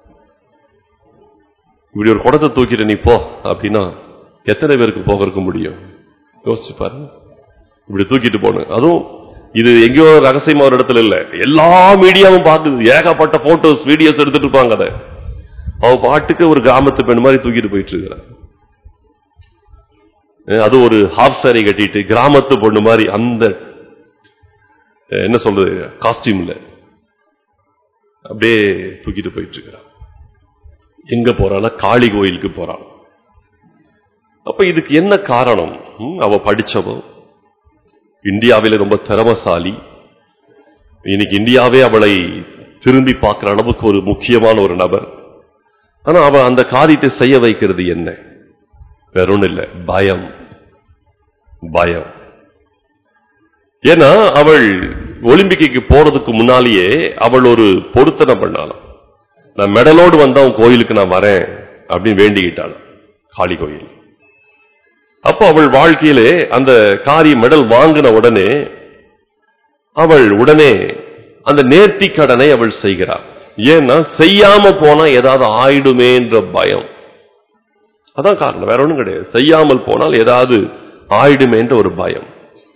இப்படி ஒரு குடத்தை தூக்கிட்டு நீ போ அப்படின்னா எத்தனை பேருக்கு போகிறதுக்கு முடியும் யோசிச்சு பாருங்க இப்படி தூக்கிட்டு போகணும் அதுவும் இது எங்கேயோ ரகசியமா ஒரு இடத்துல இல்ல எல்லா மீடியாவும் பார்க்குது ஏகப்பட்ட போட்டோஸ் வீடியோஸ் எடுத்துட்டு இருப்பாங்க அதை அவ பாட்டுக்கு ஒரு கிராமத்து பெண் மாதிரி தூக்கிட்டு போயிட்டு இருக்கிறான் அஹ் அது ஒரு ஹாஃப் சாரி கட்டிட்டு கிராமத்து பொண்ணு மாதிரி அந்த அஹ் என்ன சொல்றது காஸ்டியூம்ல அப்படியே தூக்கிட்டு போயிட்டு இருக்கிறான் எங்க போறான்னா காளி கோயிலுக்கு போறான் அப்ப இதுக்கு என்ன காரணம் ம், அவ படிச்சவ இந்தியாவில ரொம்ப திறமசாலி இன்னைக்கு இந்தியாவே அவளை திரும்பி பார்க்கிற அளவுக்கு ஒரு முக்கியமான ஒரு நபர் ஆனா அவ அந்த காரியத்தை செய்ய வைக்கிறது என்ன வேற ஒண்ணும் இல்ல பயம் பயம் ஏன்னா அவள் ஒலிம்பிக்கு போறதுக்கு முன்னாலேயே அவள் ஒரு பொருத்தனை பண்ணாலாம் நான் மெடலோடு வந்தா உன் கோயிலுக்கு நான் வரேன் அப்படின்னு வேண்டிக்கிட்டாளாம் காளி கோயில் அப்போ அவள் வாழ்க்கையிலே அந்த காரிய மெடல் வாங்கின உடனே அவள் உடனே அந்த நேர்த்தி கடனை அவள் செய்கிறாள் ஏன்னா செய்யாம போனா ஏதாவது ஆயிடுமேன்ற பயம் அதான் காரணம் வேற ஒண்ணும் கிடையாது செய்யாமல் போனால் ஏதாவது ஆயிடுமேன்ற ஒரு பயம்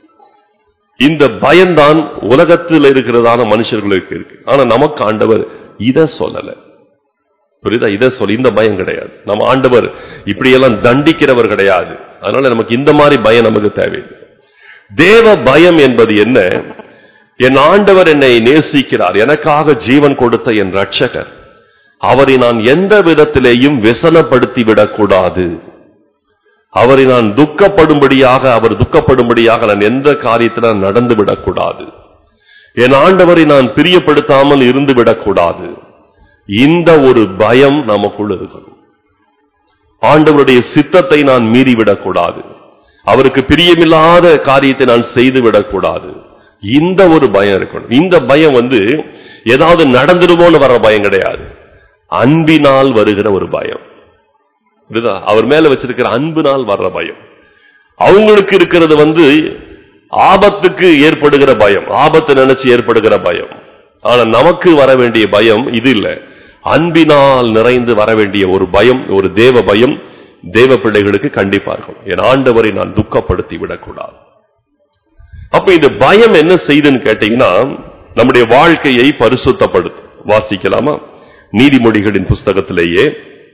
இந்த பயம்தான் உலகத்தில் இருக்கிறதான மனுஷர்களுக்கு இருக்கு ஆனா நமக்கு ஆண்டவர் இத சொல்லல புரியுதா இத சொல்ல இந்த பயம் கிடையாது நம்ம ஆண்டவர் இப்படியெல்லாம் தண்டிக்கிறவர் கிடையாது அதனால நமக்கு இந்த மாதிரி பயம் நமக்கு தேவையில்லை தேவ பயம் என்பது என்ன என் ஆண்டவர் என்னை நேசிக்கிறார் எனக்காக ஜீவன் கொடுத்த என் ரட்சகர் அவரை நான் எந்த விதத்திலேயும் விசனப்படுத்தி விடக்கூடாது அவரை நான் துக்கப்படும்படியாக அவர் துக்கப்படும்படியாக நான் எந்த காரியத்தில் நடந்து விடக்கூடாது என் ஆண்டவரை நான் பிரியப்படுத்தாமல் இருந்து விடக்கூடாது இந்த ஒரு பயம் நமக்குள் இருக்கணும் ஆண்டவருடைய சித்தத்தை நான் மீறிவிடக்கூடாது அவருக்கு பிரியமில்லாத காரியத்தை நான் செய்து விடக்கூடாது இந்த ஒரு பயம் இருக்கணும் இந்த பயம் வந்து ஏதாவது நடந்துருமோன்னு வர பயம் கிடையாது அன்பினால் வருகிற ஒரு பயம் புரியுதா அவர் மேல வச்சிருக்கிற அன்பினால் வர்ற பயம் அவங்களுக்கு இருக்கிறது வந்து ஆபத்துக்கு ஏற்படுகிற பயம் ஆபத்து நினைச்சு ஏற்படுகிற பயம் ஆனா நமக்கு வர வேண்டிய பயம் இது இல்ல அன்பினால் நிறைந்து வர வேண்டிய ஒரு பயம் ஒரு தேவ பயம் தேவ பிள்ளைகளுக்கு கண்டிப்பா இருக்கும் என் ஆண்டவரை நான் துக்கப்படுத்தி விடக்கூடாது அப்ப இந்த பயம் என்ன செய்துன்னு கேட்டீங்கன்னா நம்முடைய வாழ்க்கையை பரிசுத்தப்படுத்தும் வாசிக்கலாமா நீதிமொழிகளின் புஸ்தகத்திலேயே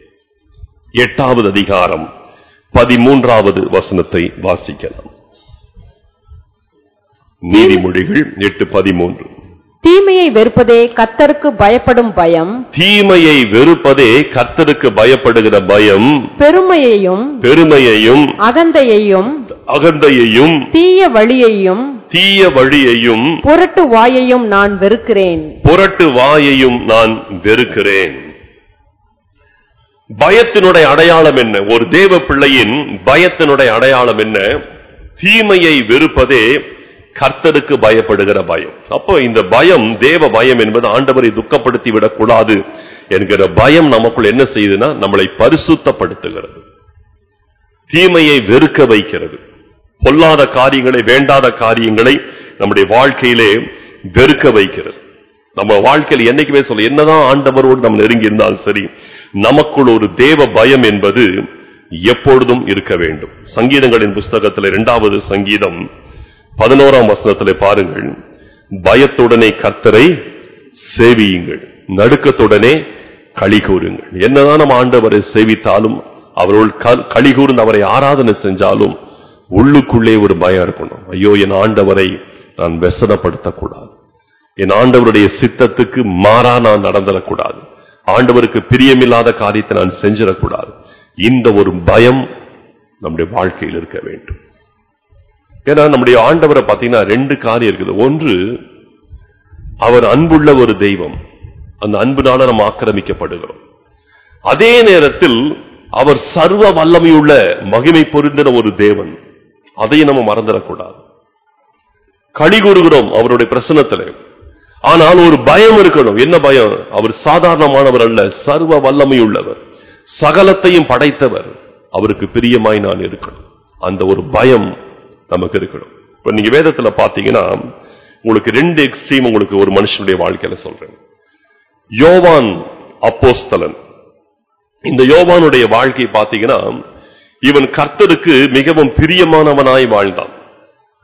எட்டாவது அதிகாரம் பதிமூன்றாவது வசனத்தை வாசிக்கலாம் நீதிமொழிகள் எட்டு பதிமூன்று தீமையை வெறுப்பதே கத்தருக்கு பயப்படும் பயம் தீமையை வெறுப்பதே கர்த்தருக்கு பயப்படுகிற பயம் பெருமையையும் பெருமையையும் அகந்தையையும் அகந்தையையும் தீய வழியையும் தீய வழியையும் புரட்டு வாயையும் நான் வெறுக்கிறேன் புரட்டு வாயையும் நான் வெறுக்கிறேன் பயத்தினுடைய அடையாளம் என்ன ஒரு தேவ பிள்ளையின் பயத்தினுடைய அடையாளம் என்ன தீமையை வெறுப்பதே கர்த்தருக்கு பயப்படுகிற பயம் அப்போ இந்த பயம் தேவ பயம் என்பது ஆண்டவரை துக்கப்படுத்தி விடக்கூடாது என்கிற பயம் நமக்குள் என்ன செய்யுதுன்னா நம்மளை பரிசுத்தப்படுத்துகிறது தீமையை வெறுக்க வைக்கிறது பொல்லாத காரியங்களை வேண்டாத காரியங்களை நம்முடைய வாழ்க்கையிலே வெறுக்க வைக்கிறது நம்ம வாழ்க்கையில் என்னைக்குமே சொல்ல என்னதான் ஆண்டவரோடு நம்ம நெருங்கி இருந்தாலும் சரி நமக்குள் ஒரு தேவ பயம் என்பது எப்பொழுதும் இருக்க வேண்டும் சங்கீதங்களின் புஸ்தகத்தில் இரண்டாவது சங்கீதம் பதினோராம் வசனத்திலே பாருங்கள் பயத்துடனே கர்த்தரை சேவியுங்கள் நடுக்கத்துடனே களி கூறுங்கள் என்னதான் நம்ம ஆண்டவரை சேவித்தாலும் அவரோடு க- களி கூர்ந்து அவரை ஆராதனை செஞ்சாலும் உள்ளுக்குள்ளே ஒரு பயம் இருக்கணும் ஐயோ என் ஆண்டவரை நான் வெசனப்படுத்தக்கூடாது என் ஆண்டவருடைய சித்தத்துக்கு மாறா நான் நடந்துடக்கூடாது ஆண்டவருக்கு பிரியமில்லாத காரியத்தை நான் செஞ்சிடக்கூடாது இந்த ஒரு பயம் நம்முடைய வாழ்க்கையில் இருக்க வேண்டும் ஏன்னா நம்முடைய ஆண்டவரை பார்த்தீங்கன்னா ரெண்டு காரியம் இருக்குது ஒன்று அவர் அன்புள்ள ஒரு தெய்வம் அந்த அன்புனால நம்ம ஆக்கிரமிக்கப்படுகிறோம் அதே நேரத்தில் அவர் சர்வ வல்லமையுள்ள மகிமை பொருந்தின ஒரு தேவன் அதையும் நம்ம மறந்துடக்கூடாது களி கூறுகிறோம் அவருடைய பிரசனத்துல ஆனால் ஒரு பயம் இருக்கணும் என்ன பயம் அவர் சாதாரணமானவர் அல்ல சர்வ வல்லமையுள்ளவர் சகலத்தையும் படைத்தவர் அவருக்கு பிரியமாய் நான் இருக்கணும் அந்த ஒரு பயம் நமக்கு இருக்கணும் இப்ப நீங்க வேதத்துல பாத்தீங்கன்னா உங்களுக்கு ரெண்டு எக்ஸ்ட்ரீம் உங்களுக்கு ஒரு மனுஷனுடைய வாழ்க்கையில சொல்றேன் யோவான் அப்போஸ்தலன் இந்த யோவானுடைய வாழ்க்கை பாத்தீங்கன்னா இவன் கர்த்தருக்கு மிகவும் பிரியமானவனாய் வாழ்ந்தான்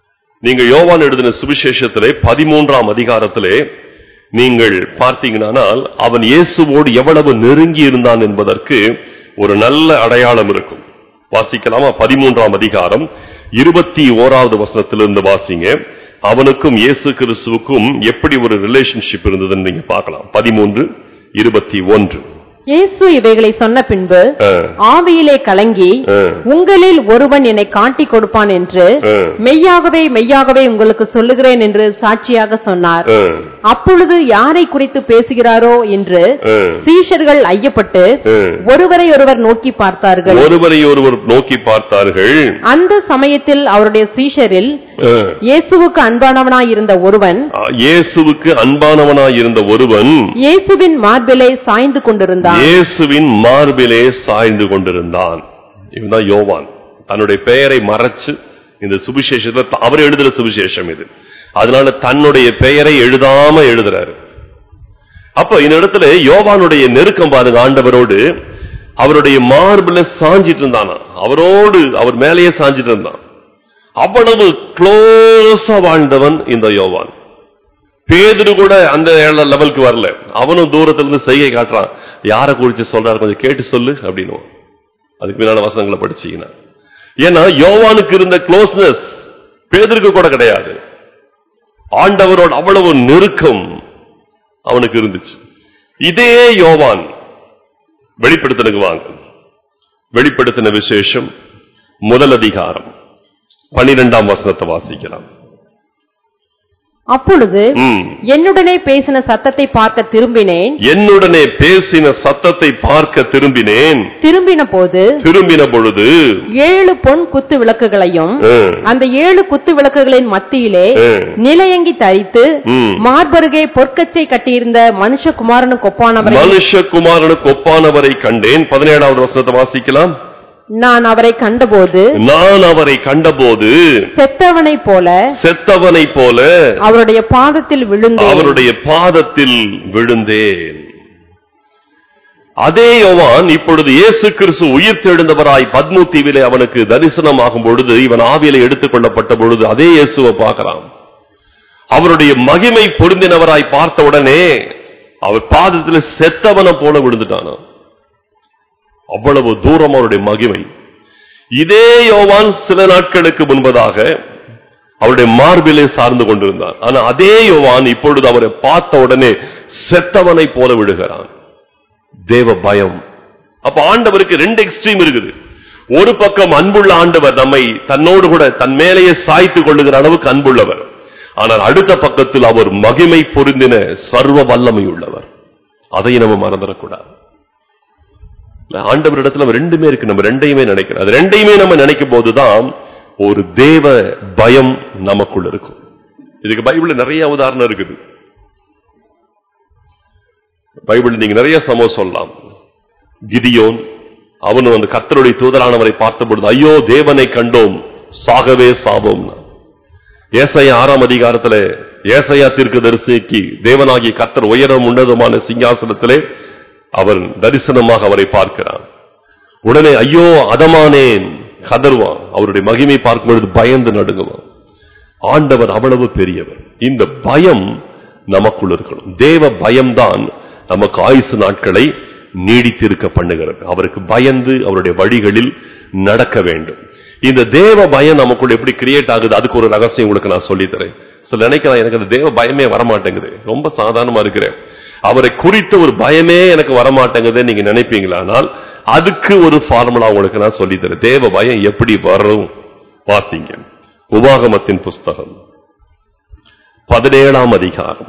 நீங்க யோவான் எழுதின சுவிசேஷத்திலே பதிமூன்றாம் அதிகாரத்திலே நீங்கள் பார்த்தீங்கன்னானால் அவன் இயேசுவோடு எவ்வளவு நெருங்கி இருந்தான் என்பதற்கு ஒரு நல்ல அடையாளம் இருக்கும் வாசிக்கலாமா பதிமூன்றாம் அதிகாரம் இருபத்தி ஓராவது வசனத்திலிருந்து வாசிங்க அவனுக்கும் இயேசு கிறிஸ்துவுக்கும் எப்படி ஒரு ரிலேஷன்ஷிப் இருந்ததுன்னு நீங்க பார்க்கலாம் பதிமூன்று இருபத்தி ஒன்று இயேசு இவைகளை சொன்ன பின்பு ஆவியிலே கலங்கி உங்களில் ஒருவன் என்னை காட்டிக் கொடுப்பான் என்று மெய்யாகவே மெய்யாகவே உங்களுக்கு சொல்லுகிறேன் என்று சாட்சியாக சொன்னார் அப்பொழுது யாரை குறித்து பேசுகிறாரோ என்று சீஷர்கள் ஐயப்பட்டு ஒருவரை ஒருவர் நோக்கி பார்த்தார்கள் ஒருவரை ஒருவர் நோக்கி பார்த்தார்கள் அந்த சமயத்தில் அவருடைய சீஷரில் இயேசுவுக்கு அன்பானவனாய் இருந்த ஒருவன் இயேசுவுக்கு அன்பானவனாய் இருந்த ஒருவன் இயேசுவின் மார்பிலே சாய்ந்து கொண்டிருந்தான் இயேசுவின் மார்பிலே சாய்ந்து கொண்டிருந்தான் இவன்தான் யோவான் தன்னுடைய பெயரை மறைச்சு இந்த சுவிசேஷத்துல அவர் எழுதுற சுவிசேஷம் இது அதனால தன்னுடைய பெயரை எழுதாம எழுதுறாரு அப்ப இந்த இடத்துல யோவானுடைய நெருக்கம் பாருங்க ஆண்டவரோடு அவருடைய மார்பில சாஞ்சிட்டு இருந்தானா அவரோடு அவர் மேலேயே சாஞ்சிட்டு இருந்தான் அவ்வளவு க்ளோஸா வாழ்ந்தவன் இந்த யோவான் பேதுரு கூட அந்த லெவலுக்கு வரல அவனும் தூரத்துல இருந்து செய்கை காட்டுறான் யாரை குறிச்சு சொல்றாரு கொஞ்சம் கேட்டு சொல்லு அப்படின்னு அதுக்கு பின்னால வசனங்களை படிச்சீங்கன்னா ஏன்னா யோவானுக்கு இருந்த க்ளோஸ்னஸ் பேதருக்கு கூட கிடையாது ஆண்டவரோட அவ்வளவு நெருக்கம் அவனுக்கு இருந்துச்சு இதே யோவான் வெளிப்படுத்தினுக்கு வாங்க வெளிப்படுத்தின விசேஷம் முதல் அதிகாரம் பனிரெண்டாம் வசனத்தை வாசிக்கலாம் அப்பொழுது ம். என்னுடனே பேசின சத்தத்தை பார்க்க திரும்பினேன் என்னுடனே பேசின சத்தத்தை பார்க்க திரும்பினேன் திரும்பின போது திரும்பின பொழுது ஏழு பொன் குத்து விளக்குகளையும் ம், அந்த ஏழு குத்து விளக்குகளின் மத்தியிலே ம், நிலையங்கி தரித்து ம். மார்பருகே பொற்கச்சை கட்டியிருந்த மனுஷகுமாரனுக்கு ஒப்பானவரை மனுஷகுமாரனுக்கு ஒப்பானவரை கண்டேன் பதினேழாவது வசனத்தை வாசிக்கலாம் நான் அவரை கண்டபோது நான் அவரை கண்டபோது செத்தவனைப் போல செத்தவனைப் போல அவருடைய பாதத்தில் விழுந்தேன் அவருடைய பாதத்தில் விழுந்தேன் அதே யோவான் இப்பொழுது இயேசு கிறிஸ்து உயிர் தெழுந்தவராய் பத்மு தீவிலே அவனுக்கு தரிசனமாகும் பொழுது இவன் ஆவியில எடுத்துக் கொள்ளப்பட்ட பொழுது அதே இயேசுவை பார்க்கிறான் அவருடைய மகிமை பொருந்தினவராய் பார்த்த உடனே அவர் பாதத்தில் செத்தவனை போல விழுந்துட்டானா அவ்வளவு தூரம் அவருடைய மகிமை இதே யோவான் சில நாட்களுக்கு முன்பதாக அவருடைய மார்பிலே சார்ந்து கொண்டிருந்தார் ஆனா அதே யோவான் இப்பொழுது அவரை பார்த்த உடனே செத்தவனை போல விழுகிறான் தேவ பயம் அப்ப ஆண்டவருக்கு ரெண்டு எக்ஸ்ட்ரீம் இருக்குது ஒரு பக்கம் அன்புள்ள ஆண்டவர் நம்மை தன்னோடு கூட தன் மேலேயே சாய்த்து கொள்ளுகிற அளவுக்கு அன்புள்ளவர் ஆனால் அடுத்த பக்கத்தில் அவர் மகிமை பொருந்தின சர்வ வல்லமை உள்ளவர் அதை நம்ம மறந்துடக்கூடாது இல்ல, ஆண்டவரிடத்துல நம்ம ரெண்டுமே இருக்கு நம்ம ரெண்டையுமே நினைக்கிறோம் அது ரெண்டையுமே நம்ம நினைக்கும் போதுதான் ஒரு தேவ பயம் நமக்குள்ள இருக்கும் இதுக்கு பைபிள்ல நிறைய உதாரணம் இருக்குது பைபிள் நீங்க நிறைய சம்பவம் சொல்லலாம் கிதியோன் அவனும் அந்த கர்த்தருடைய தூதரானவரை பார்த்த பொழுது ஐயோ தேவனை கண்டோம் சாகவே சாபோம் ஏசாயா ஆறாம் அதிகாரத்திலே ஏசாயா தீர்க்கதரிசிக்கு தேவனாகிய கர்த்தர் உயரம் உன்னதமான சிங்காசனத்திலே அவன் தரிசனமாக அவரை பார்க்கிறான் உடனே ஐயோ அதமானேன் கதறுவான் அவருடைய மகிமை பார்க்கும் பொழுது பயந்து நடுங்குவான் ஆண்டவர் அவ்வளவு பெரியவர் இந்த பயம் நமக்குள் இருக்கணும் தேவ பயம்தான் நமக்கு ஆயுசு நாட்களை நீடித்திருக்க பண்ணுகிறது அவருக்கு பயந்து அவருடைய வழிகளில் நடக்க வேண்டும் இந்த தேவ பயம் நமக்குள்ள எப்படி கிரியேட் ஆகுது அதுக்கு ஒரு ரகசியம் உங்களுக்கு நான் சொல்லித் தரேன் சில நினைக்கிறேன் எனக்கு அந்த தேவ பயமே வரமாட்டேங்குது ரொம்ப சாதாரணமா இருக்கிறேன் அவரை குறித்த ஒரு பயமே எனக்கு வரமாட்டேங்குது நீங்க நினைப்பீங்களானால் அதுக்கு ஒரு ஃபார்முலா உங்களுக்கு நான் சொல்லித் தரேன் தேவ பயம் எப்படி வரும் வாசிங்க உபாகமத்தின் புஸ்தகம் பதினேழாம் அதிகாரம்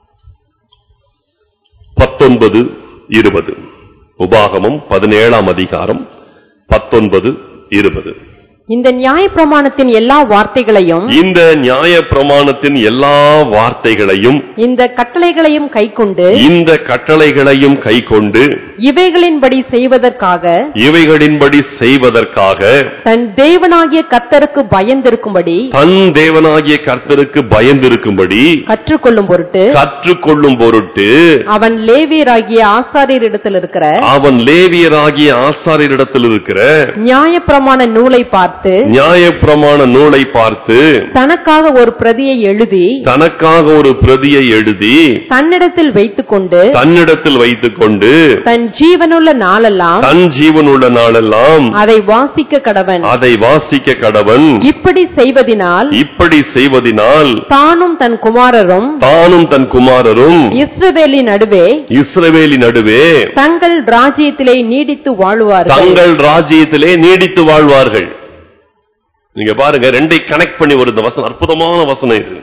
பத்தொன்பது இருபது உபாகமம் பதினேழாம் அதிகாரம் பத்தொன்பது இருபது இந்த நியாயப்பிரமாணத்தின் எல்லா வார்த்தைகளையும் இந்த நியாய பிரமாணத்தின் எல்லா வார்த்தைகளையும் இந்த கட்டளைகளையும் கைக்கொண்டு இந்த கட்டளைகளையும் கைக்கொண்டு இவைகளின்படி செய்வதற்காக இவைகளின்படி செய்வதற்காக தன் தேவனாகிய கர்த்தருக்கு பயந்திருக்கும்படி தன் தேவனாகிய கர்த்தருக்கு பயந்திருக்கும்படி கற்றுக்கொள்ளும் பொருட்டு கற்றுக்கொள்ளும் பொருட்டு அவன் லேவியராகிய ஆசாரியரிடத்தில் இருக்கிற அவன் லேவியராகிய ஆசாரியரிடத்தில் இருக்கிற நியாயப்பிரமாண நூலை பார்த்து நியாயப்பிரமாண நூலை பார்த்து தனக்காக ஒரு பிரதியை எழுதி தனக்காக ஒரு பிரதியை எழுதி தன்னிடத்தில் வைத்துக்கொண்டு தன்னிடத்தில் வைத்துக் கொண்டு தன் ஜீவனுள்ள நாளெல்லாம் தன் ஜீவனுள்ள நாளெல்லாம் அதை வாசிக்க கடவன் அதை வாசிக்க கடவன் இப்படி செய்வதினால் இப்படி செய்வதினால் தானும் தன் குமாரரும் தானும் தன் குமாரரும் இஸ்ரவேலின் நடுவே இஸ்ரவேலி நடுவே தங்கள் ராஜ்யத்திலே நீடித்து வாழுவார்கள் தங்கள் ராஜ்யத்திலே நீடித்து வாழ்வார்கள் நீங்க பாருங்க ரெண்டை கனெக்ட் பண்ணி ஒரு இந்த வசனம் அற்புதமான வசனம் இது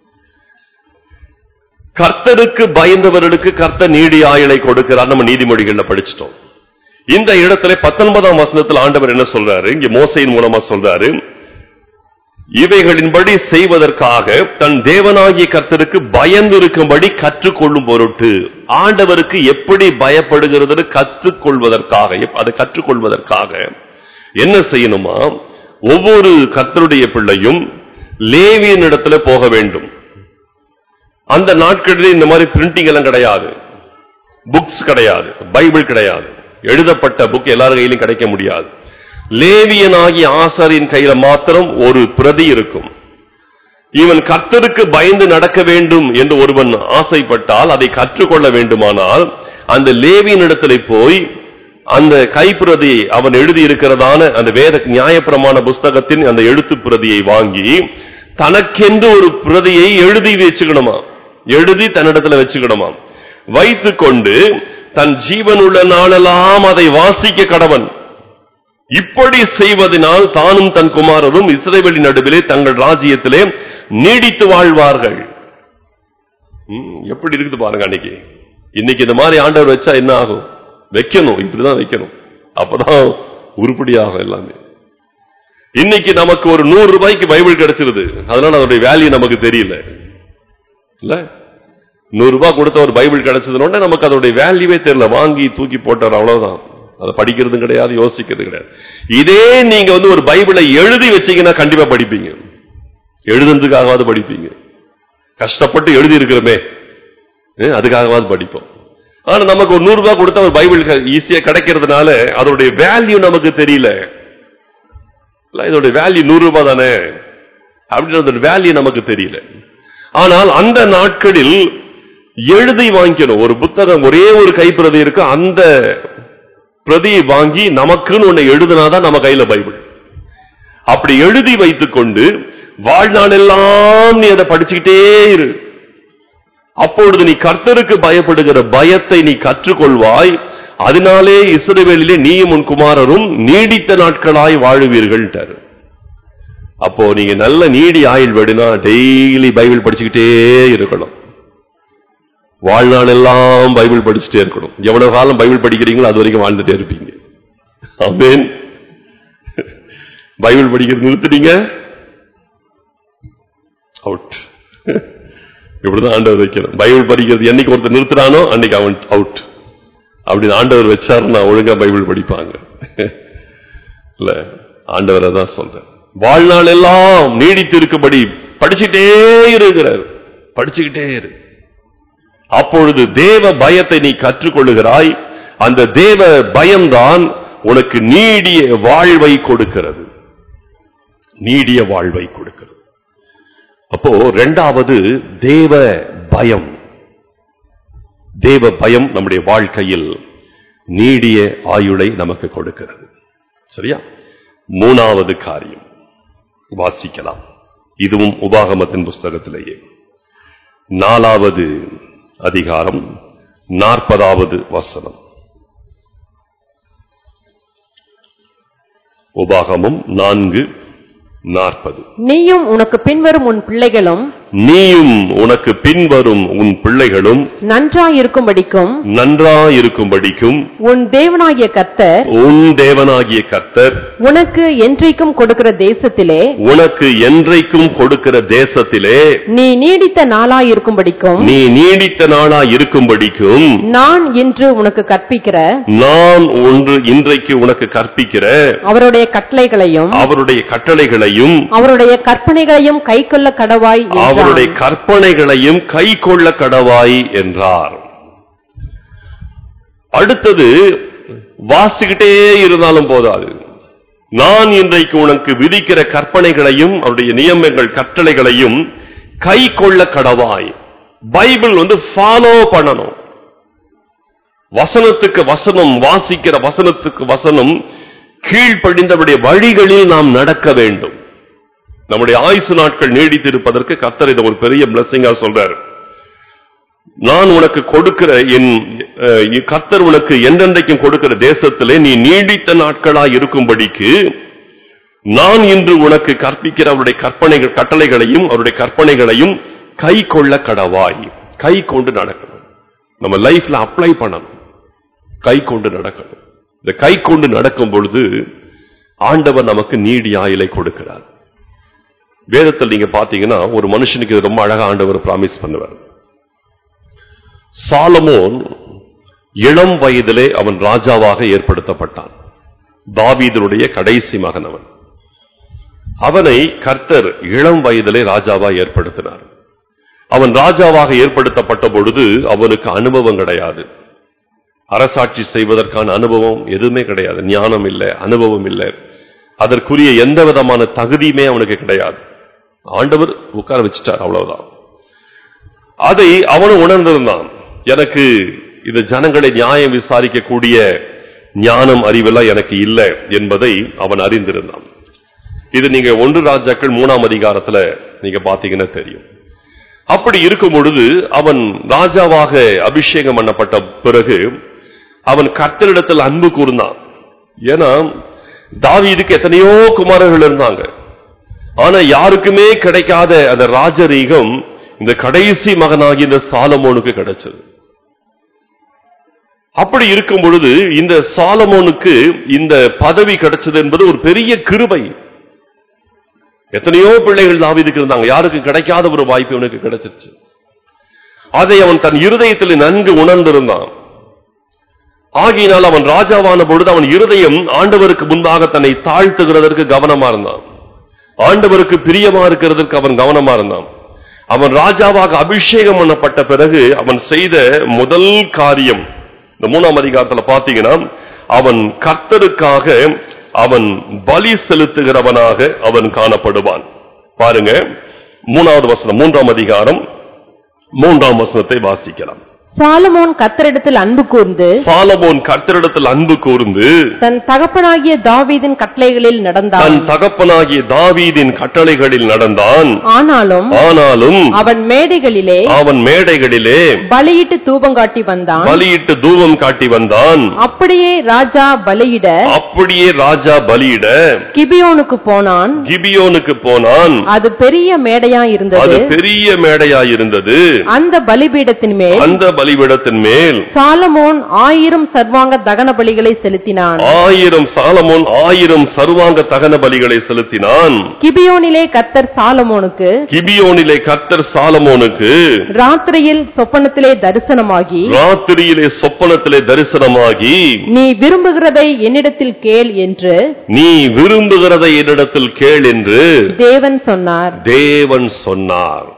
கர்த்தருக்கு பயந்தவர்களுக்கு கர்த்தர் நீடி ஆயுளை கொடுக்கிறார் நம்ம நீதிமொழிகள்ல படிச்சிட்டோம் இந்த இடத்துல பத்தொன்பதாம் வசனத்தில் ஆண்டவர் என்ன சொல்றாரு இங்க மோசையின் மூலமா சொல்றாரு இவைகளின்படி செய்வதற்காக தன் தேவனாகிய கர்த்தருக்கு பயந்திருக்கும்படி கற்றுக்கொள்ளும் பொருட்டு ஆண்டவருக்கு எப்படி பயப்படுகிறது கற்றுக்கொள்வதற்காக எப்- அதை கற்றுக்கொள்வதற்காக என்ன செய்யணுமா ஒவ்வொரு கர்த்தருடைய பிள்ளையும் லேவியன் இடத்துல போக வேண்டும் அந்த நாட்களில் இந்த மாதிரி பிரிண்டிங் எல்லாம் கிடையாது புக்ஸ் கிடையாது பைபிள் கிடையாது எழுதப்பட்ட புக் எல்லார் கையிலும் கிடைக்க முடியாது லேவியனாகிய ஆசாரியின் கையில மாத்திரம் ஒரு பிரதி இருக்கும் இவன் கர்த்தருக்கு பயந்து நடக்க வேண்டும் என்று ஒருவன் ஆசைப்பட்டால் அதை கற்றுக்கொள்ள வேண்டுமானால் அந்த லேவியனிடத்திலே போய் அந்த கைப்பிரதி அவன் எழுதி இருக்கிறதான அந்த வேத நியாயப்பிரமாண புஸ்தகத்தின் அந்த எழுத்து பிரதியை வாங்கி தனக்கென்று ஒரு பிரதியை எழுதி வச்சுக்கணுமா எழுதி தன்னிடத்துல வச்சுக்கணுமா வைத்துக்கொண்டு தன் ஜீவனுள்ள நாளெல்லாம் அதை வாசிக்க கடவன் இப்படி செய்வதனால் தானும் தன் குமாரரும் இஸ்ரவேலின் நடுவிலே தங்கள் ராஜ்யத்திலே நீடித்து வாழ்வார்கள் ம், எப்படி இருக்குது பாருங்க அன்னைக்கு இன்னைக்கு இந்த மாதிரி ஆண்டவர் வச்சா என்ன ஆகும் வைக்கணும் இப்படிதான் வைக்கணும் அப்பதான் உருப்படியாகும் எல்லாமே இன்னைக்கு நமக்கு ஒரு நூறு ரூபாய்க்கு பைபிள் கிடைச்சிருது அதனால அதோடைய வேல்யூ நமக்கு தெரியல இல்ல நூறு ரூபாய் கொடுத்த ஒரு பைபிள் கிடைச்சதுனோட நமக்கு அதோடைய வேல்யூவே தெரியல வாங்கி தூக்கி போட்டார் அவ்வளவுதான் அதை படிக்கிறதும் கிடையாது யோசிக்கிறது கிடையாது இதே நீங்க வந்து ஒரு பைபிளை எழுதி வச்சீங்கன்னா கண்டிப்பா படிப்பீங்க எழுதுனதுக்காகவாது படிப்பீங்க கஷ்டப்பட்டு எழுதி இருக்கிறோமே ஏ, அதுக்காகவாது படிப்போம் ஆனா நமக்கு ஒரு நூறு ரூபாய் கொடுத்தா ஒரு பைபிள் ஈஸியா கிடைக்கிறதுனால அதோடைய வேல்யூ நமக்கு தெரியல இல்ல, இதோட வேல்யூ நூறு ரூபாய் தானே அப்படின்ற வேல்யூ நமக்கு தெரியல ஆனால் அந்த நாட்களில் எழுதி வாங்கிக்கணும் ஒரு புத்தகம் ஒரே ஒரு கைப்பிரதி இருக்கு அந்த பிரதியை வாங்கி நமக்குன்னு ஒண்ணு எழுதினாதான் நம்ம கையில பைபிள் அப்படி எழுதி வைத்துக்கொண்டு வாழ்நாளெல்லாம் நீ அதை படிச்சுக்கிட்டே இரு அப்பொழுது நீ கர்த்தருக்கு பயப்படுகிற பயத்தை நீ கற்றுக்கொள்வாய் அதனாலே இஸ்ரவேலிலே நீயும் உன் குமாரரும் நீடித்த நாட்களாய் வாழுவீர்கள் அப்போ நீங்க நல்ல நீடி ஆயுள் வேடுனா டெய்லி பைபிள் படிச்சுக்கிட்டே இருக்கணும் வாழ்நாள் எல்லாம் பைபிள் படிச்சுட்டே இருக்கணும் எவ்வளவு காலம் பைபிள் படிக்கிறீங்களோ அது வரைக்கும் வாழ்ந்துட்டே இருப்பீங்க ஆமென் பைபிள் படிக்கிறது நிறுத்துட்டீங்க அவுட் இப்படிதான் ஆண்டவர் வைக்கணும் பைபிள் படிக்கிறது என்னைக்கு ஒருத்தர் நிறுத்துறானோ அன்னைக்கு அவன் அவுட் அப்படின்னு ஆண்டவர் வச்சாருன்னா ஒழுங்கா பைபிள் படிப்பாங்க இல்ல ஆண்டவர் தான் சொல்றேன் வாழ்நாள் எல்லாம் நீடித்து இருக்கும்படி படிச்சுட்டே இருக்கிறார் படிச்சுக்கிட்டே இரு அப்பொழுது தேவ பயத்தை நீ கற்றுக்கொள்ளுகிறாய் அந்த தேவ பயம்தான் உனக்கு நீடிய வாழ்வை கொடுக்கிறது நீடிய வாழ்வை கொடுக்கிறது அப்போ ரெண்டாவது தேவ பயம் தேவ பயம் நம்முடைய வாழ்க்கையில் நீடிய ஆயுளை நமக்கு கொடுக்கிறது சரியா மூணாவது காரியம் வாசிக்கலாம் இதுவும் உபாகமத்தின் புஸ்தகத்திலேயே நாலாவது அதிகாரம் நாற்பதாவது வசனம் உபாகமம் நான்கு நாற்பது நீயும் உனக்கு பின்வரும் உன் பிள்ளைகளும் நீயும் உனக்கு பின்வரும் உன் பிள்ளைகளும் நன்றாயிருக்கும்படிக்கும் நன்றாயிருக்கும்படிக்கும் உன் தேவனாகிய கர்த்தர் உன் தேவனாகிய கர்த்தர் உனக்கு என்றைக்கும் கொடுக்கிற தேசத்திலே உனக்கு என்றைக்கும் கொடுக்கிற தேசத்திலே நீ நீடித்த நாளாயிருக்கும்படிக்கும் நீ நீடித்த நாளா இருக்கும்படிக்கும் நான் இன்று உனக்கு கற்பிக்கிற நான் ஒன்று இன்றைக்கு உனக்கு கற்பிக்கிற அவருடைய கட்டளைகளையும் அவருடைய கட்டளைகளையும் அவருடைய கற்பனைகளையும் கைக்கொள்ள கடவாய் என்றான். அவருடைய கற்பனைகளையும் கை கொள்ள கடவாய் என்றார் அடுத்தது வாசிக்கிட்டே இருந்தாலும் போதாது நான் இன்றைக்கு உனக்கு விதிக்கிற கற்பனைகளையும் அவருடைய நியமங்கள் கட்டளைகளையும் கை கொள்ள கடவாய் பைபிள் வந்து ஃபாலோ பண்ணணும் வசனத்துக்கு வசனம் வாசிக்கிற வசனத்துக்கு வசனம் கீழ்ப்படிந்தவருடைய வழிகளில் நாம் நடக்க வேண்டும் நம்முடைய ஆயுசு நாட்கள் நீடித்திருப்பதற்கு கத்தர் இதை ஒரு பெரிய பிளஸிங்கா சொல்றார் நான் உனக்கு கொடுக்கிற என் அஹ், கர்த்தர் உனக்கு என்றென்றைக்கும் கொடுக்கிற தேசத்திலே நீ நீடித்த நாட்களாய் இருக்கும்படிக்கு நான் இன்று உனக்கு கற்பிக்கிற அவருடைய கற்பனைகள் கட்டளைகளையும் அவருடைய கற்பனைகளையும் கை கொள்ள கடவாய் கை கொண்டு நடக்கணும் நம்ம லைஃப்ல அப்ளை பண்ணணும் கை கொண்டு நடக்கணும் இந்த கை கொண்டு நடக்கும் பொழுது ஆண்டவர் நமக்கு நீடி ஆயுளை கொடுக்கிறார் வேதத்தில் நீங்க பாத்தீங்கன்னா ஒரு மனுஷனுக்கு இது ரொம்ப அழகா ஆண்டவர் பிராமிஸ் பண்ணுவார் சாலமோன் இளம் வயதிலே அவன் ராஜாவாக ஏற்படுத்தப்பட்டான் தாவீதனுடைய கடைசி மகன் அவன் அவனை கர்த்தர் இளம் வயதிலே ராஜாவா ஏற்படுத்தினார் அவன் ராஜாவாக ஏற்படுத்தப்பட்ட பொழுது அவனுக்கு அனுபவம் கிடையாது அரசாட்சி செய்வதற்கான அனுபவம் எதுவுமே கிடையாது ஞானம் இல்லை அனுபவம் இல்லை அதற்குரிய எந்த விதமான தகுதியுமே அவனுக்கு கிடையாது ஆண்டவர் உட்கார வச்சுட்டார் அவ்வளவுதான் அதை அவனும் உணர்ந்திருந்தான் எனக்கு இந்த ஜனங்களை நியாயம் விசாரிக்கக்கூடிய ஞானம் அறிவெல்லாம் எனக்கு இல்லை என்பதை அவன் அறிந்திருந்தான் இது நீங்க ஒன்று ராஜாக்கள் மூணாம் அதிகாரத்துல நீங்க பாத்தீங்கன்னா தெரியும் அப்படி இருக்கும் பொழுது அவன் ராஜாவாக அபிஷேகம் பண்ணப்பட்ட பிறகு அவன் கர்த்தரிடத்தில் அன்பு கூர்ந்தான் ஏன்னா தாவீதுக்கு எத்தனையோ குமாரர்கள் இருந்தாங்க ஆனா யாருக்குமே கிடைக்காத அந்த ராஜரீகம் இந்த கடைசி மகனாகி இந்த சாலமோனுக்கு கிடைச்சது அப்படி இருக்கும் பொழுது இந்த சாலமோனுக்கு இந்த பதவி கிடைச்சது என்பது ஒரு பெரிய கிருபை எத்தனையோ பிள்ளைகள் தாவீதுக்கு இருந்தாங்க யாருக்கும் கிடைக்காத ஒரு வாய்ப்பு இவனுக்கு கிடைச்சிருச்சு அதை அவன் தன் இருதயத்தில் நன்கு உணர்ந்திருந்தான் ஆகையினால் அவன் ராஜாவான பொழுது அவன் இருதயம் ஆண்டவருக்கு முன்பாக தன்னை தாழ்த்துகிறதற்கு கவனமா இருந்தான் ஆண்டவருக்கு பிரியமா இருக்கிறதற்கு அவன் கவனமா இருந்தான் அவன் ராஜாவாக அபிஷேகம் பண்ணப்பட்ட பிறகு அவன் செய்த முதல் காரியம் இந்த மூணாம் அதிகாரத்துல பாத்தீங்கன்னா அவன் கர்த்தருக்காக அவன் பலி செலுத்துகிறவனாக அவன் காணப்படுவான் பாருங்க மூணாவது வசனம் மூன்றாம் அதிகாரம் மூன்றாம் வசனத்தை வாசிக்கலாம் சாலமோன் கத்தரிடத்தில் அன்பு கூர்ந்து சாலமோன் கர்த்தரிடத்தில் அன்பு கூர்ந்து தன் தகப்பனாகிய தாவீதின் கட்டளைகளில் நடந்தான் தன் தகப்பனாகிய தாவீதின் கட்டளைகளில் நடந்தான் ஆனாலும் ஆனாலும் அவன் மேடைகளிலே அவன் மேடைகளிலே பலியிட்டு தூபங்காட்டி வந்தான் பலியிட்டு தூபம் காட்டி வந்தான் அப்படியே ராஜா பலியிட அப்படியே ராஜா பலியிட கிபியோனுக்கு போனான் கிபியோனுக்கு போனான் அது பெரிய மேடையா அது இருந்தது பெரிய மேடையாயிருந்தது அந்த பலிபீடத்தின் மேல் அந்த பலிபீடத்தின் மேல் சாலமோன் ஆயிரம் சர்வாங்க தகன பலிகளை செலுத்தினான் ஆயிரம் சாலமோன் ஆயிரம் சர்வாங்க தகன பலிகளை செலுத்தினான் கிபியோனிலே கத்தர் சாலமோனுக்கு கிபியோனிலே கர்த்தர் சாலமோனுக்கு ராத்திரியில் சொப்பனத்திலே தரிசனமாகி ராத்திரியிலே சொப்பனத்திலே தரிசனமாகி நீ விரும்புகிறதை என்னிடத்தில் கேள் என்று நீ விரும்புகிறதை என்னிடத்தில் கேள் என்று தேவன் சொன்னார் தேவன் சொன்னார்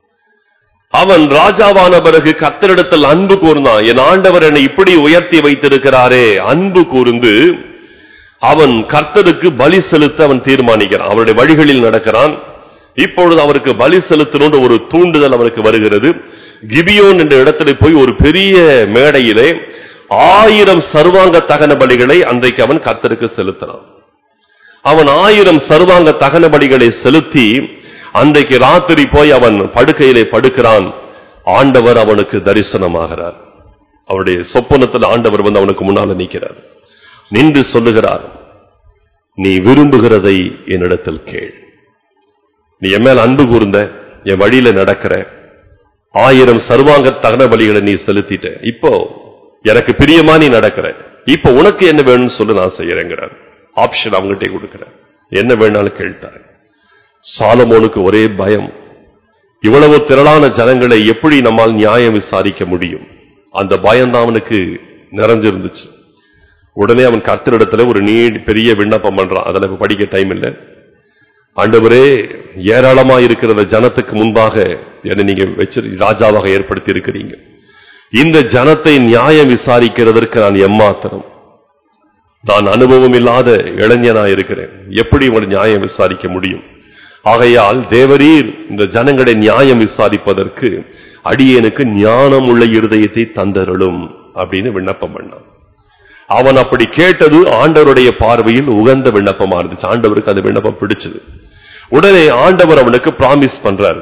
அவன் ராஜாவான பிறகு கத்தரிடத்தில் அன்பு கூர்ந்தான் என் ஆண்டவர் என்னை இப்படி உயர்த்தி வைத்திருக்கிறாரே அன்பு கூர்ந்து அவன் கர்த்தருக்கு பலி செலுத்த அவன் தீர்மானிக்கிறான் அவருடைய வழிகளில் நடக்கிறான் இப்பொழுது அவருக்கு பலி செலுத்தணும்னு ஒரு தூண்டுதல் அவருக்கு வருகிறது கிபியோன் என்ற இடத்துல போய் ஒரு பெரிய மேடையிலே ஆயிரம் சர்வாங்க தகன பலிகளை அன்றைக்கு அவன் கர்த்தருக்கு செலுத்தினான் அவன் ஆயிரம் சர்வாங்க தகன பலிகளை செலுத்தி அன்றைக்கு ராத்திரி போய் அவன் படுக்கையிலே படுக்கிறான் ஆண்டவர் அவனுக்கு தரிசனமாகிறார் அவருடைய சொப்பனத்தில் ஆண்டவர் வந்து அவனுக்கு முன்னால நிற்கிறார் நின்று சொல்லுகிறார் நீ விரும்புகிறதை என்னிடத்தில் கேள் நீ என் மேல் அன்பு கூர்ந்த என் வழியில நடக்கிற ஆயிரம் சர்வாங்க தகன பலிகளை நீ செலுத்திட்ட இப்போ எனக்கு பிரியமா நீ நடக்கிற இப்போ உனக்கு என்ன வேணும்னு சொல்லு நான் செய்யறேங்கிறார் ஆப்ஷன் அவங்ககிட்ட கொடுக்கிறேன் என்ன வேணாலும் கேட்டார் சாலமோனுக்கு ஒரே பயம் இவ்வளவு திரளான ஜனங்களை எப்படி நம்மால் நியாயம் விசாரிக்க முடியும் அந்த பயம்தான் அவனுக்கு நிறைஞ்சிருந்துச்சு உடனே அவன் கர்த்தரிடத்துல ஒரு நீ பெரிய விண்ணப்பம் பண்றான் அதில் இப்ப படிக்க டைம் இல்லை ஆண்டவரே ஏராளமா இருக்கிற அந்த ஜனத்துக்கு முன்பாக என்னை நீங்க வச்சு ராஜாவாக ஏற்படுத்தி இருக்கிறீங்க இந்த ஜனத்தை நியாயம் விசாரிக்கிறதற்கு நான் எம்மாத்திரம் நான் அனுபவம் இல்லாத இளைஞனா இருக்கிறேன் எப்படி ஒரு நியாயம் விசாரிக்க முடியும் ஆகையால் தேவரீர் இந்த ஜனங்களை நியாயம் விசாரிப்பதற்கு அடியேனுக்கு ஞானம் உள்ள இருதயத்தை தந்தருளும் அப்படின்னு விண்ணப்பம் பண்ணான் அவன் அப்படி கேட்டது ஆண்டவருடைய பார்வையில் உகந்த விண்ணப்பமா இருந்துச்சு ஆண்டவருக்கு அந்த விண்ணப்பம் பிடிச்சது உடனே ஆண்டவர் அவனுக்கு பிராமிஸ் பண்றாரு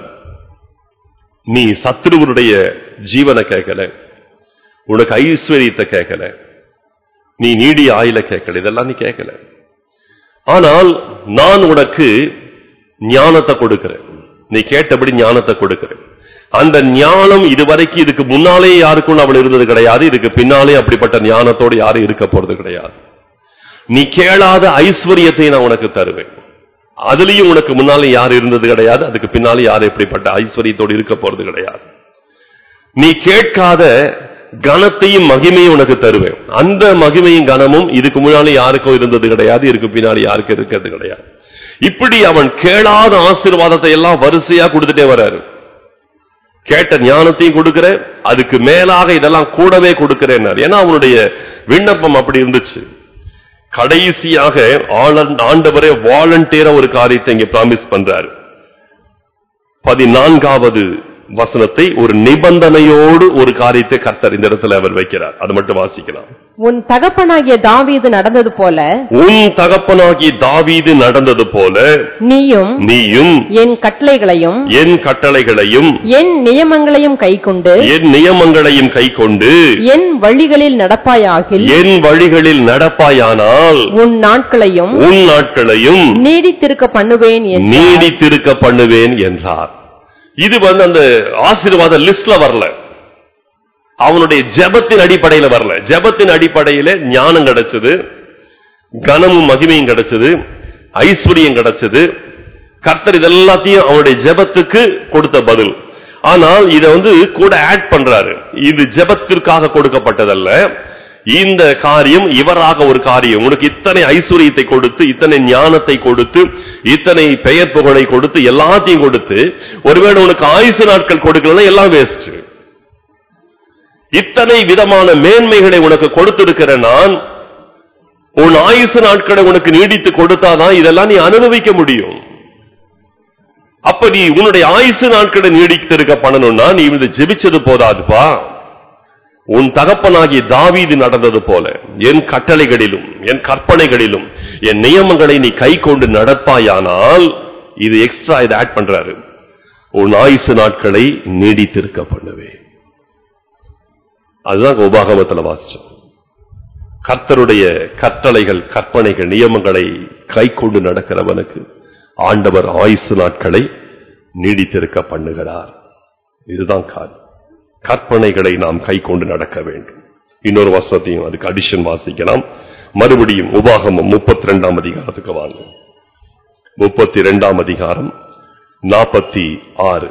நீ சத்ருவனுடைய ஜீவனை கேட்கல உனக்கு ஐஸ்வர்யத்தை கேட்கல நீ நீடிய ஆயில கேட்கல இதெல்லாம் நீ கேட்கல ஆனால் நான் உனக்கு ஞானத்தை கொடுக்கிறேன் நீ கேட்டபடி ஞானத்தை கொடுக்கிறேன் அந்த ஞானம் இதுவரைக்கும் இதுக்கு முன்னாலே யாருக்கும் அவள் இருந்தது கிடையாது இதுக்கு பின்னாலே அப்படிப்பட்ட ஞானத்தோடு யாரும் இருக்க போறது கிடையாது நீ கேளாத ஐஸ்வர்யத்தை நான் உனக்கு தருவேன் அதுலயும் உனக்கு முன்னாலே யார் இருந்தது கிடையாது அதுக்கு பின்னாலே யார் எப்படிப்பட்ட ஐஸ்வர்யத்தோடு இருக்க போறது கிடையாது நீ கேட்காத கனத்தையும் மகிமையும் உனக்கு தருவேன் அந்த மகிமையும் கனமும் இதுக்கு முன்னாலே யாருக்கும் இருந்தது கிடையாது இதுக்கு பின்னாலே யாருக்கும் இருக்கிறது கிடையாது இப்படி அவன் கேளாத ஆசீர்வாதத்தை எல்லாம் வரிசையா கொடுத்துட்டே வர்றாரு கேட்ட ஞானத்தையும் கொடுக்கிறேன் அதுக்கு மேலாக இதெல்லாம் கூடவே கொடுக்கிறேன் ஏன்னா அவனுடைய விண்ணப்பம் அப்படி இருந்துச்சு கடைசியாக ஆளன்- ஆண்டவரே வாலண்டியரா ஒரு காரியத்தை இங்க பிராமிஸ் பண்றாரு பதினான்காவது வசனத்தை ஒரு நிபந்தனையோடு ஒரு காரியத்தை கர்த்தர் இந்த இடத்துல அவர் வைக்கிறார் அது மட்டும் வாசிக்கலாம் உன் தகப்பனாகிய தாவீது நடந்தது போல உன் தகப்பனாகிய தாவீது நடந்தது போல நீயும் நீயும் என் கட்டளைகளையும் என் கட்டளைகளையும் என் நியமங்களையும் கைக்கொண்டு என் நியமங்களையும் கைக்கொண்டு என் வழிகளில் நடப்பாயாகில் என் வழிகளில் நடப்பாயானால் உன் நாட்களையும் உன் நாட்களையும் நீடித்திருக்க பண்ணுவேன் என்றார். நீடித்திருக்க பண்ணுவேன் என்றார் இது வந்து அந்த ஆசீர்வாத லிஸ்ட்ல வரல அவனுடைய ஜெபத்தின் அடிப்படையில வரல ஜெபத்தின் அடிப்படையில ஞானம் கிடைச்சது கனமும் மகிமையும் கிடைச்சது ஐஸ்வர்யம் கிடைச்சது கர்த்தர் இதெல்லாத்தையும் அவனுடைய ஜெபத்துக்கு கொடுத்த பதில் ஆனால் இத வந்து கூட ஆட் பண்றாரு இது ஜெபத்திற்காக கொடுக்கப்பட்டதல்ல இந்த காரியம் இவராக ஒரு காரியம் உனக்கு இத்தனை ஐஸ்வர்யத்தை கொடுத்து இத்தனை ஞானத்தை கொடுத்து இத்தனை பெயர் புகழை கொடுத்து எல்லாத்தையும் கொடுத்து ஒருவேளை உனக்கு ஆயுசு நாட்கள் கொடுக்கலன்னா எல்லாம் வேஸ்ட் இத்தனை விதமான மேன்மைகளை உனக்கு கொடுத்திருக்கிற நான் உன் ஆயுசு நாட்களை உனக்கு நீடித்து கொடுத்தாதான் இதெல்லாம் நீ அனுபவிக்க முடியும் அப்ப நீ உன்னுடைய ஆயுசு நாட்களை நீடித்திருக்க பண்ணணும்னா நீ இது ஜெபிச்சது போதாதுப்பா உன் தகப்பனாகிய தாவீது நடந்தது போல என் கட்டளைகளிலும் என் கற்பனைகளிலும் என் நியமங்களை நீ கை கொண்டு நடப்பாயானால் இது எக்ஸ்ட்ரா இதை ஆட் பண்றாரு உன் ஆயுசு நாட்களை நீடித்திருக்க பண்ணுவேன் அதுதான் உபாகமத்துல வாசிச்சோம் கர்த்தருடைய கட்டளைகள் கற்பனைகள் நியமங்களை கை கொண்டு நடக்கிறவனுக்கு ஆண்டவர் ஆயுசு நாட்களை நீடித்திருக்க பண்ணுகிறார் இதுதான் காரியம் கற்பனைகளை நாம் கை கொண்டு நடக்க வேண்டும் இன்னொரு வசனத்தையும் அதுக்கு அடிஷன் வாசிக்கலாம் மறுபடியும் உபாகமம் முப்பத்தி ரெண்டாம் அதிகாரத்துக்கு வாங்க முப்பத்தி ரெண்டாம் அதிகாரம் நாற்பத்தி ஆறு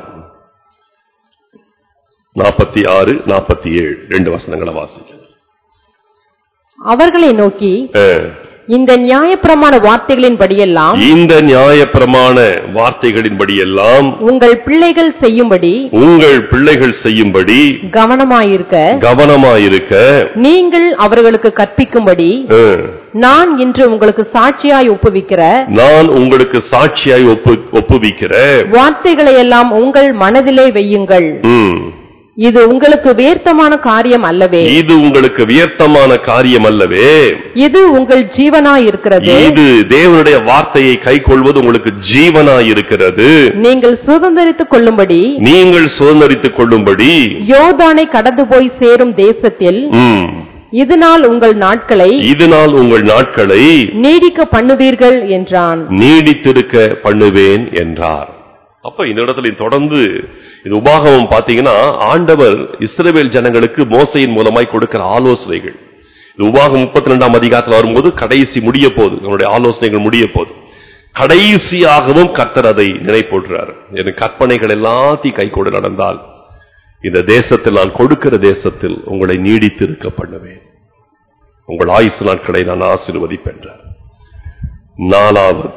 நாற்பத்தி ஆறு நாற்பத்தி ஏழு ரெண்டு வசனங்களை வாசிக்கலாம் அவர்களை நோக்கி அஹ், இந்த நியாயப்பிரமாண வார்த்தைகளின்படியெல்லாம் இந்த நியாயப்பிரமாண வார்த்தைகளின்படி எல்லாம் உங்கள் பிள்ளைகள் செய்யும்படி உங்கள் பிள்ளைகள் செய்யும்படி கவனமாயிருக்க கவனமாயிருக்க நீங்கள் அவர்களுக்கு கற்பிக்கும்படி அஹ், நான் இன்று உங்களுக்கு சாட்சியாய் ஒப்புவிக்கிற நான் உங்களுக்கு சாட்சியாய் ஒப்பு ஒப்புவிக்கிற வார்த்தைகளை எல்லாம் உங்கள் மனதிலே வையுங்கள் ம், இது உங்களுக்கு வேர்த்தமான காரியம் அல்லவே இது உங்களுக்கு வியர்த்தமான காரியம் அல்லவே இது உங்கள் ஜீவனாய் இருக்கிறது இது தேவனுடைய வார்த்தையை கைக்கொள்வது உங்களுக்கு ஜீவனாய் இருக்கிறது நீங்கள் சுதந்தரித்துக் கொள்ளும்படி நீங்கள் சுதந்திரித்துக் கொள்ளும்படி யோர்தானை கடந்து போய் சேரும் தேசத்தில் ம், இதனால் உங்கள் நாட்களை இதனால் உங்கள் நாட்களை நீடிக்க பண்ணுவீர்கள் என்றான் நீடித்திருக்க பண்ணுவேன் என்றார் அப்ப இந்த இடத்துல தொடர்ந்து இது உபாகமம் பாத்தீங்கன்னா ஆண்டவர் இஸ்ரவேல் ஜனங்களுக்கு மோசையின் மூலமாய் கொடுக்கிற ஆலோசனைகள் இது உபாகம் முப்பத்தி ரெண்டாம் அதிகாரத்தில் வரும்போது கடைசி முடிய போகுது நம்முடைய ஆலோசனைகள் முடிய போகுது கடைசியாகவும் கர்த்தர் அதை நினைப்போட்டுறார் என் கற்பனைகள் எல்லாத்தையும் கை கொண்டு நடந்தால் இந்த தேசத்தில் நான் கொடுக்கிற தேசத்தில் உங்களை நீடித்து இருக்க பண்ணுவேன் உங்கள் ஆயுசு நாட்களை நான் ஆசீர்வதிப்பென்றார் நாலாவது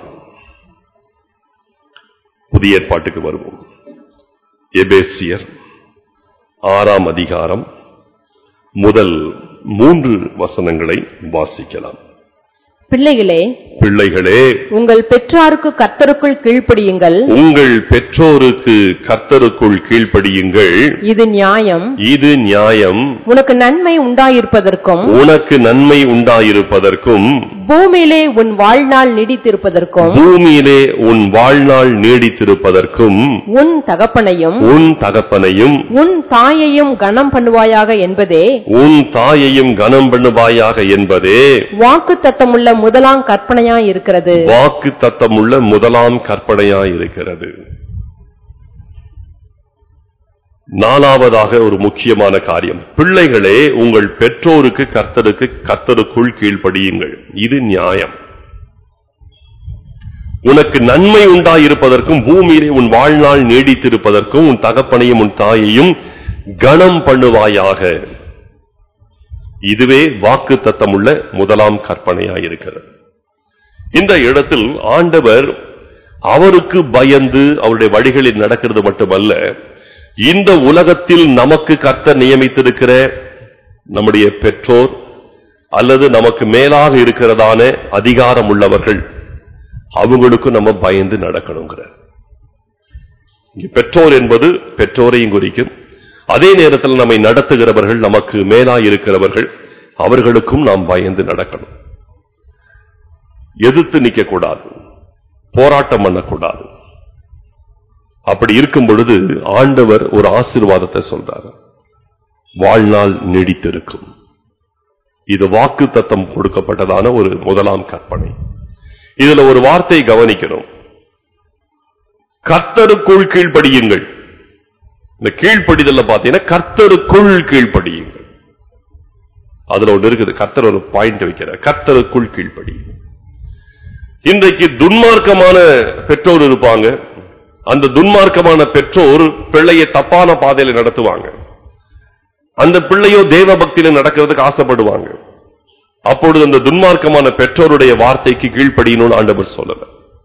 புதிய ஏற்பாட்டுக்கு வருவோம் எபேசியர் ஆறாம் அதிகாரம் முதல் மூன்று வசனங்களை வாசிக்கலாம் பிள்ளைகளே பிள்ளைகளே உங்கள் பெற்றாருக்கு கர்த்தருக்குள் கீழ்ப்படியுங்கள் உங்கள் பெற்றோருக்கு கர்த்தருக்குள் கீழ்ப்படியுங்கள் இது நியாயம் இது நியாயம் உனக்கு நன்மை உண்டாயிருப்பதற்கும் உனக்கு நன்மை உண்டாயிருப்பதற்கும் பூமியிலே உன் வாழ்நாள் நீடித்திருப்பதற்கும் பூமியிலே உன் வாழ்நாள் நீடித்திருப்பதற்கும் உன் தகப்பனையும் உன் தகப்பனையும் உன் தாயையும் கனம் பண்ணுவாயாக என்பதே உன் தாயையும் கனம் பண்ணுவாயாக என்பதே வாக்கு தத்தமுள்ள முதலாம் கற்பனையாய் இருக்கிறது வாக்கு தத்தமுள்ள முதலாம் கற்பனையாயிருக்கிறது நாலாவதாக ஒரு முக்கியமான காரியம் பிள்ளைகளே உங்கள் பெற்றோருக்கு கர்த்தருக்கு கர்த்தருக்குள் கீழ்ப்படியுங்கள் இது நியாயம் உனக்கு நன்மை உண்டாயிருப்பதற்கும் பூமியிலே உன் வாழ்நாள் நீடித்திருப்பதற்கும் உன் தகப்பனையும் உன் தாயையும் கனம் பண்ணுவாயாக இதுவே வாக்கு தத்தமுள்ள முதலாம் கற்பனையாயிருக்கிறது இந்த இடத்தில் ஆண்டவர் அவருக்கு பயந்து அவருடைய வழிகளில் நடக்கிறது மட்டுமல்ல இந்த உலகத்தில் நமக்கு கர்த்தர் நியமித்திருக்கிற நம்முடைய பெற்றோர் அல்லது நமக்கு மேலாக இருக்கிறதான அதிகாரம் உள்ளவர்கள் அவங்களுக்கும் நம்ம பயந்து நடக்கணுங்கிறார் இங்க பெற்றோர் என்பது பெற்றோரையும் குறிக்கும் அதே நேரத்தில் நம்மை நடத்துகிறவர்கள் நமக்கு மேலாய் இருக்கிறவர்கள் அவர்களுக்கும் நாம் பயந்து நடக்கணும் எதிர்த்து நிற்க கூடாது போராட்டம் பண்ணக்கூடாது அப்படி இருக்கும் பொழுது ஆண்டவர் ஒரு ஆசீர்வாதத்தை சொல்றார் வாழ்நாள் நீடித்திருக்கும் இது வாக்கு தத்தம் கொடுக்கப்பட்டதான ஒரு முதலாம் கற்பனை இதுல ஒரு வார்த்தை கவனிக்கணும் கர்த்தருக்குள் கீழ்ப்படியுங்கள் இந்த கீழ்ப்படிதல்ல பாத்தீங்கன்னா கர்த்தருக்குள் கீழ்ப்படியுங்கள் அதுல ஒன்று இருக்குது கர்த்தர் ஒரு பாயிண்ட் வைக்கிறார் கர்த்தருக்குள் கீழ்ப்படியுங்கள் இன்றைக்கு துன்மார்க்கமான பெற்றோர் இருப்பாங்க அந்த துன்மார்க்கமான பெற்றோர் பிள்ளையை தப்பான பாதையில நடத்துவாங்க அந்த பிள்ளையோ தேவ பக்தியில நடக்கிறதுக்கு ஆசைப்படுவாங்க அப்பொழுது அந்த துன்மார்க்கமான பெற்றோருடைய வார்த்தைக்கு கீழ்ப்படியணும்னு ஆண்டவர் சொல்லல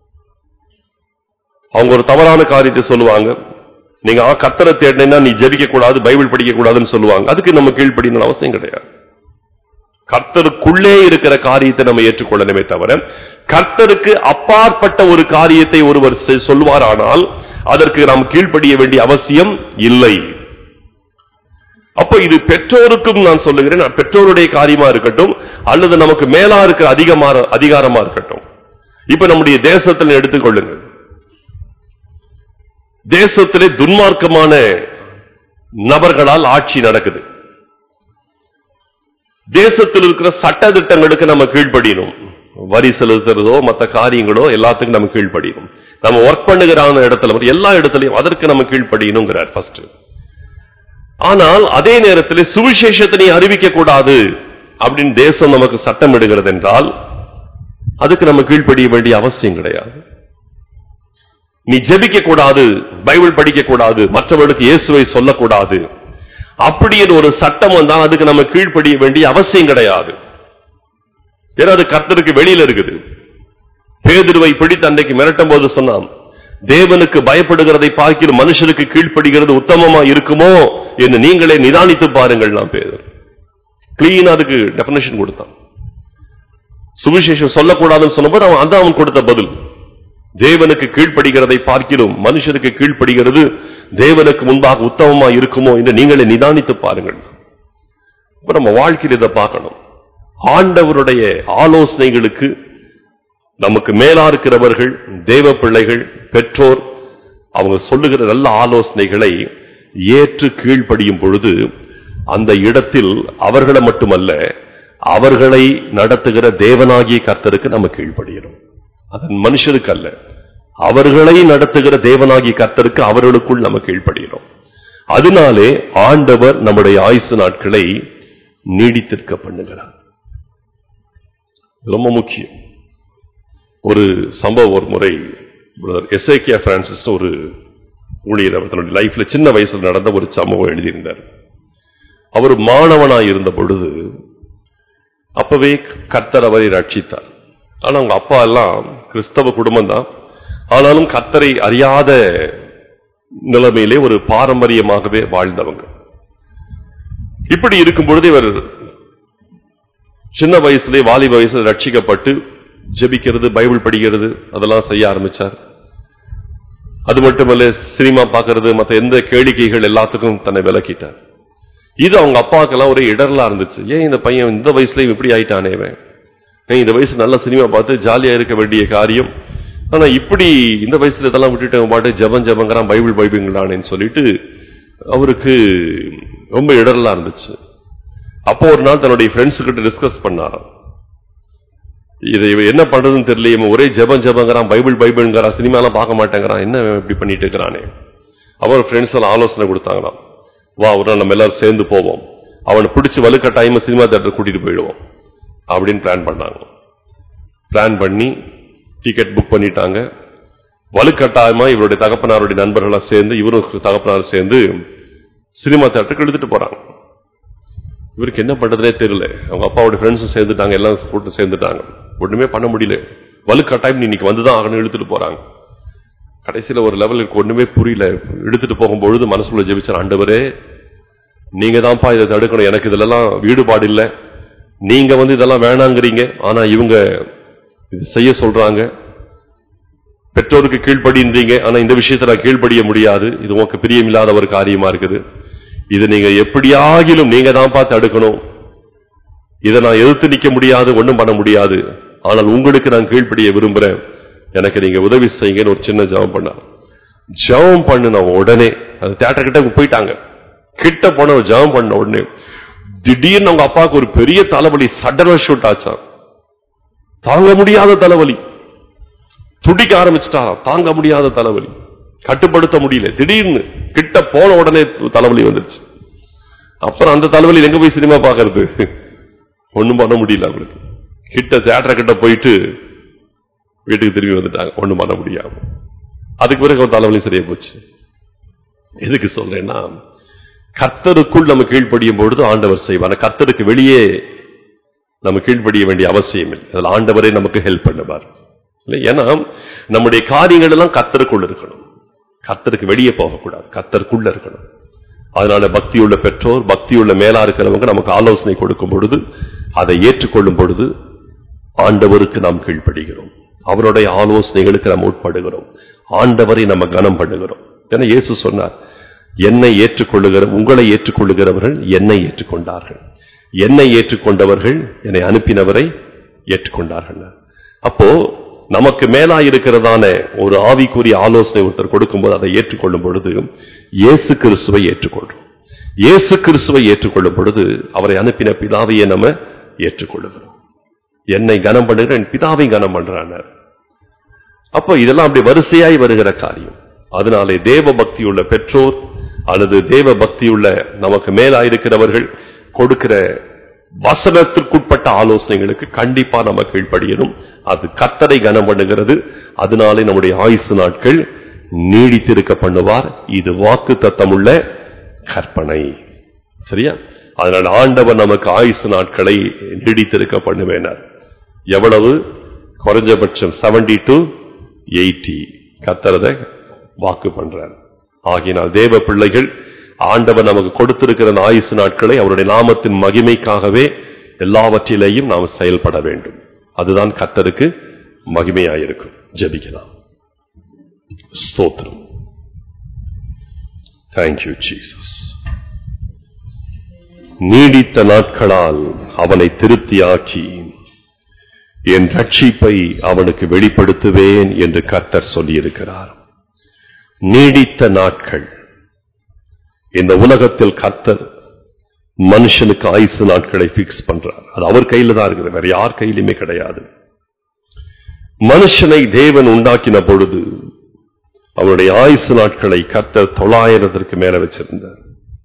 அவங்க ஒரு தவறான காரியத்தை சொல்லுவாங்க நீங்க ஆ, கர்த்தரை தேடினா நீ ஜெபிக்க கூடாது பைபிள் படிக்க கூடாதுன்னு சொல்லுவாங்க அதுக்கு நம்ம கீழ்ப்படியணும் அவசியம் கிடையாது கர்த்தருக்குள்ளே இருக்கிற காரியத்தை நம்ம ஏற்றுக்கொள்ளணுமே தவிர கர்த்தருக்கு அப்பாற்பட்ட ஒரு காரியத்தை ஒருவர் செ- சொல்வாரானால் அதற்கு நாம் கீழ்ப்படிய வேண்டிய அவசியம் இல்லை அப்ப இது பெற்றோருக்கும் நான் சொல்லுகிறேன் நான் பெற்றோருடைய காரியமா இருக்கட்டும் அல்லது நமக்கு மேலா இருக்கிற அதிகமா அதிகாரமா இருக்கட்டும் இப்ப நம்முடைய தேசத்தில் எடுத்துக்கொள்ளுங்க தேசத்திலே துன்மார்க்கமான நபர்களால் ஆட்சி நடக்குது தேசத்தில் இருக்கிற சட்ட திட்டங்களுக்கு நம்ம கீழ்ப்படியணும் வரி செலுத்துறதோ மற்ற காரியங்களோ எல்லாத்துக்கும் நம்ம கீழ்ப்படியணும் நம்ம ஒர்க் பண்ணுகிற இடத்துல மட்டும் எல்லா இடத்துலயும் அதற்கு நம்ம கீழ்ப்படியணுங்கிறார் ஃபர்ஸ்ட் ஆனால் அதே நேரத்தில் சுவிசேஷத்தை நீ அறிவிக்க கூடாது அப்படின்னு தேசம் நமக்கு சட்டம் இடுகிறது என்றால் அதுக்கு நம்ம கீழ்ப்படிய வேண்டிய அவசியம் கிடையாது நீ ஜெபிக்க கூடாது பைபிள் படிக்க கூடாது மற்றவர்களுக்கு இயேசுவை சொல்லக்கூடாது அப்படின்னு ஒரு சட்டம் வந்தால் அதுக்கு நம்ம கீழ்ப்படிய வேண்டிய அவசியம் கிடையாது ஏன்னா அது கர்த்தருக்கு வெளியில இருக்குது பேதுருவை பிடித்து அன்றைக்கு மிரட்டும் போது சொன்னான் தேவனுக்கு பயப்படுகிறதை பார்க்கிற மனுஷருக்கு கீழ்ப்படுகிறது உத்தமமா இருக்குமோ என்று நீங்களே நிதானித்து பாருங்கள் நான் பேதர் கிளீனா அதுக்கு டெபனேஷன் கொடுத்தான் சுவிசேஷம் சொல்லக்கூடாதுன்னு சொன்னபோது அவன் அதான் அவன் கொடுத்த பதில் தேவனுக்கு கீழ்ப்படுகிறதை பார்க்கிறோம் மனுஷருக்கு கீழ்ப்படுகிறது தேவனுக்கு முன்பாக உத்தமமா இருக்குமோ என்று நீங்களே நிதானித்து பாருங்கள் இப்ப நம்ம வாழ்க்கையில் இதை பார்க்கணும் ஆண்டவருடைய ஆலோசனைகளுக்கு நமக்கு மேலா இருக்கிறவர்கள் தேவ பிள்ளைகள் பெற்றோர் அவங்க சொல்லுகிற நல்ல ஆலோசனைகளை ஏற்று கீழ்ப்படியும் பொழுது அந்த இடத்தில் அவர்களை மட்டுமல்ல அவர்களை நடத்துகிற தேவனாகிய கர்த்தருக்கு நம்ம கீழ்ப்படுகிறோம் அதன் மனுஷருக்கு அல்ல அவர்களை நடத்துகிற தேவனாகி கர்த்தருக்கு அவர்களுக்குள் நம்ம கீழ்ப்படுகிறோம் அதனாலே ஆண்டவர் நம்முடைய ஆயுசு நாட்களை நீடித்திருக்க பண்ணுகிறார் இது ரொம்ப முக்கியம் ஒரு சம்பவம் ஒரு முறை எஸ்ஐகே பிரான்சிஸ் ஒரு ஊழியர் அவர் தன்னுடைய லைஃப்ல சின்ன வயசுல நடந்த ஒரு சம்பவம் எழுதியிருந்தார் அவர் மாணவனாய் இருந்த பொழுது அப்பவே கர்த்தர் அவரை ரட்சித்தார் ஆனா அவங்க அப்பா எல்லாம் கிறிஸ்தவ குடும்பம் தான் ஆனாலும் கர்த்தரை அறியாத நிலைமையிலே ஒரு பாரம்பரியமாகவே வாழ்ந்தவங்க இப்படி இருக்கும் பொழுது இவர் சின்ன வயசுலே வாலிப வயசுல ரட்சிக்கப்பட்டு ஜெபிக்கிறது பைபிள் படிக்கிறது அதெல்லாம் செய்ய ஆரம்பிச்சார் அது மட்டுமல்ல சினிமா பார்க்கிறது மத்த எந்த கேளிக்கைகள் எல்லாத்துக்கும் தன்னை விலக்கிட்டார் இது அவங்க அப்பாவுக்கெல்லாம் ஒரே இடர்லா இருந்துச்சு ஏன் இந்த பையன் இந்த வயசுலயும் இப்படி ஆயிட்டானே இவன் ஏன் இந்த வயசு நல்ல சினிமா பார்த்து ஜாலியா இருக்க வேண்டிய காரியம் ஆனா இப்படி இந்த வயசுல இதெல்லாம் விட்டுட்டு அவன் பாட்டு ஜபம் ஜபங்கிறான் பைபிள் பைபிள்ங்களானேன்னு சொல்லிட்டு அவருக்கு ரொம்ப இடர்லா இருந்துச்சு அப்போ ஒரு நாள் தன்னுடைய ஃப்ரெண்ட்ஸ் கிட்ட டிஸ்கஸ் பண்ணாராம் இதை இவன் என்ன பண்றதுன்னு தெரியல இவன் ஒரே ஜபம் ஜபங்கிறான் பைபிள் பைபிள்ங்கிறான் சினிமாலாம் பார்க்க மாட்டேங்கிறான் என்ன இவன் இப்படி பண்ணிட்டு இருக்கிறானே அவர் ஃப்ரெண்ட்ஸ் எல்லாம் ஆலோசனை கொடுத்தாங்களாம் வா ஒரு நாள் நம்ம எல்லாரும் சேர்ந்து போவோம் அவனை பிடிச்சி வலுக்கட்டாயமா சினிமா தேட்டர் கூட்டிட்டு போயிடுவோம் அப்படின்னு பிளான் பண்ணாங்க பிளான் பண்ணி டிக்கெட் புக் பண்ணிட்டாங்க வலுக்கட்டாயமா இவருடைய தகப்பனாருடைய நண்பர்களாம் சேர்ந்து இவரும் தகப்பனாரும் சேர்ந்து சினிமா தேட்டருக்கு எடுத்துட்டு போறாங்க இவருக்கு என்ன பண்றதுனே தெரியல அவங்க அப்பாவோட ஃப்ரெண்ட்ஸும் சேர்ந்துட்டாங்க எல்லாம் கூட்டு சேர்ந்துட்டாங்க ஒண்ணுமே பண்ண முடியல வலுக்கட்டாயம் நீ இன்னைக்கு வந்துதான் ஆகணும் இழுத்துட்டு போறாங்க கடைசியில ஒரு லெவலுக்கு ஒண்ணுமே புரியல எடுத்துட்டு போகும்பொழுது மனசுக்குள்ள ஜெபிச்சார் ஆண்டவரே நீங்க தான்ப்பா இதை தடுக்கணும் எனக்கு இதுலலாம் ஈடுபாடு இல்லை நீங்க வந்து இதெல்லாம் வேணாங்கிறீங்க ஆனா இவங்க இது செய்ய சொல்றாங்க பெற்றோருக்கு கீழ்ப்படின்றீங்க ஆனா இந்த விஷயத்துல நான் கீழ்ப்படிய முடியாது இது உனக்கு பிரியமில்லாத ஒரு காரியமா இருக்குது இது நீங்க எப்படியாகிலும் நீங்க தான்ப்பா தடுக்கணும் இதை நான் எதிர்த்து நிக்க முடியாது ஒண்ணும் பண்ண முடியாது ஆனால் உங்களுக்கு நான் கீழ்ப்படிய விரும்புறேன் எனக்கு நீங்க உதவி செய்யுங்கன்னு ஒரு சின்ன ஜெபம் பண்ணார் ஜெபம் பண்ணின உடனே அது தேட்டர் கிட்ட போயிட்டாங்க கிட்ட போன ஒரு ஜெபம் பண்ண உடனே திடீர்னு அவங்க அப்பாவுக்கு ஒரு பெரிய தலைவலி சடன ஷூட் ஆச்சான் தாங்க முடியாத தலைவலி துடிக்க ஆரம்பிச்சிட்டாராம் தாங்க முடியாத தலைவலி கட்டுப்படுத்த முடியல திடீர்னு கிட்ட போன உடனே தலைவலி வந்துருச்சு அப்புறம் அந்த தலைவலி எங்க போய் சினிமா பாக்குறது ஒண்ணும் பண்ண முடியல அவங்களுக்கு கிட்ட தேட்டர் கிட்ட போயிட்டு வீட்டுக்கு திரும்பி வந்துட்டாங்க ஒண்ணும் பண்ண முடியாம அதுக்கு பிறகு ஒரு தலைவலி சரியா போச்சு எதுக்கு சொல்றேன்னா கர்த்தருக்குள் நம்ம கீழ்ப்படியும் பொழுது ஆண்டவர் செய்வார் கர்த்தருக்கு வெளியே நம்ம கீழ்ப்படிய வேண்டிய அவசியம் இல்லை அதில் ஆண்டவரே நமக்கு ஹெல்ப் பண்ணுவார் இல்லை ஏன்னா நம்முடைய காரியங்கள் எல்லாம் கர்த்தருக்குள்ள இருக்கணும் கர்த்தருக்கு வெளியே போகக்கூடாது கர்த்தருக்குள்ள இருக்கணும் அதனால பக்தியுள்ள பெற்றோர் பக்தியுள்ள மேலா இருக்கிறவங்க நமக்கு ஆலோசனை கொடுக்கும் பொழுது அதை ஏற்றுக்கொள்ளும் பொழுது ஆண்டவருக்கு நாம் கீழ்ப்படுகிறோம் அவருடைய ஆலோசனைகளுக்கு நாம் உட்படுகிறோம் ஆண்டவரை நம்ம கனம் பண்ணுகிறோம் ஏன்னா இயேசு சொன்னார் என்னை ஏற்றுக்கொள்ளுகிற உங்களை ஏற்றுக்கொள்ளுகிறவர்கள் என்னை ஏற்றுக்கொண்டார்கள் என்னை ஏற்றுக்கொண்டவர்கள் என்னை அனுப்பினவரை ஏற்றுக்கொண்டார்கள் அப்போ நமக்கு மேலா இருக்கிறதான ஒரு ஆவிக்குரிய ஆலோசனை ஒருத்தர் கொடுக்கும்போது அதை ஏற்றுக்கொள்ளும் பொழுது இயேசு கிறிஸ்துவை ஏற்றுக்கொள்றோம் இயேசு கிறிஸ்துவை ஏற்றுக்கொள்ளும் பொழுது அவரை அனுப்பின பிதாவையே நம்ம ஏற்றுக்கொள்ளுகிறோம் என்னை கனம் பண்ணுகிற என் பிதாவை கனம் பண்றாங்க அப்போ இதெல்லாம் அப்படி வரிசையாய் வருகிற காரியம் அதனாலே தேவ பக்தியுள்ள பெற்றோர் அல்லது தேவ பக்தியுள்ள நமக்கு மேலாயிருக்கிறவர்கள் கொடுக்கிற வசனத்திற்குட்பட்ட ஆலோசனைகளுக்கு கண்டிப்பா நம்ம கீழ்ப்படியணும் அது கத்தரை கனம் பண்ணுகிறது அதனாலே நம்முடைய ஆயுசு நாட்கள் நீடித்திருக்க பண்ணுவார் இது வாக்கு தத்தமுள்ள கற்பனை சரியா அதனால் ஆண்டவர் நமக்கு ஆயுசு நாட்களை நீடித்திருக்க பண்ணுவேனார் எவ்வளவு குறைஞ்சபட்சம் செவன்டி டு எயிட்டி கத்தரத வாக்கு பண்றார் ஆகினால் தேவ பிள்ளைகள் ஆண்டவர் நமக்கு கொடுத்திருக்கிற அந்த ஆயுசு நாட்களை அவருடைய நாமத்தின் மகிமைக்காகவே எல்லாவற்றிலேயும் நாம் செயல்பட வேண்டும் அதுதான் கத்தருக்கு மகிமையாயிருக்கும் ஜெபிக்கலாம் ஸ்தோத்திரம் தேங்க்யூ ஜீசஸ் நீடித்த நாட்களால் அவனை திருப்தியாக்கி என் ரட்சிப்பை அவனுக்கு வெளிப்படுத்துவேன் என்று கர்த்தர் சொல்லியிருக்கிறார் நீடித்த நாட்கள் இந்த உலகத்தில் கர்த்தர் மனுஷனுக்கு ஆயுசு நாட்களை பிக்ஸ் பண்றார் அது அவர் கையில தான் இருக்குது வேற யார் கையிலுமே கிடையாது மனுஷனை தேவன் உண்டாக்கின பொழுது அவருடைய ஆயுசு நாட்களை கர்த்தர் தொள்ளாயிரத்திற்கு மேல வச்சிருந்தார்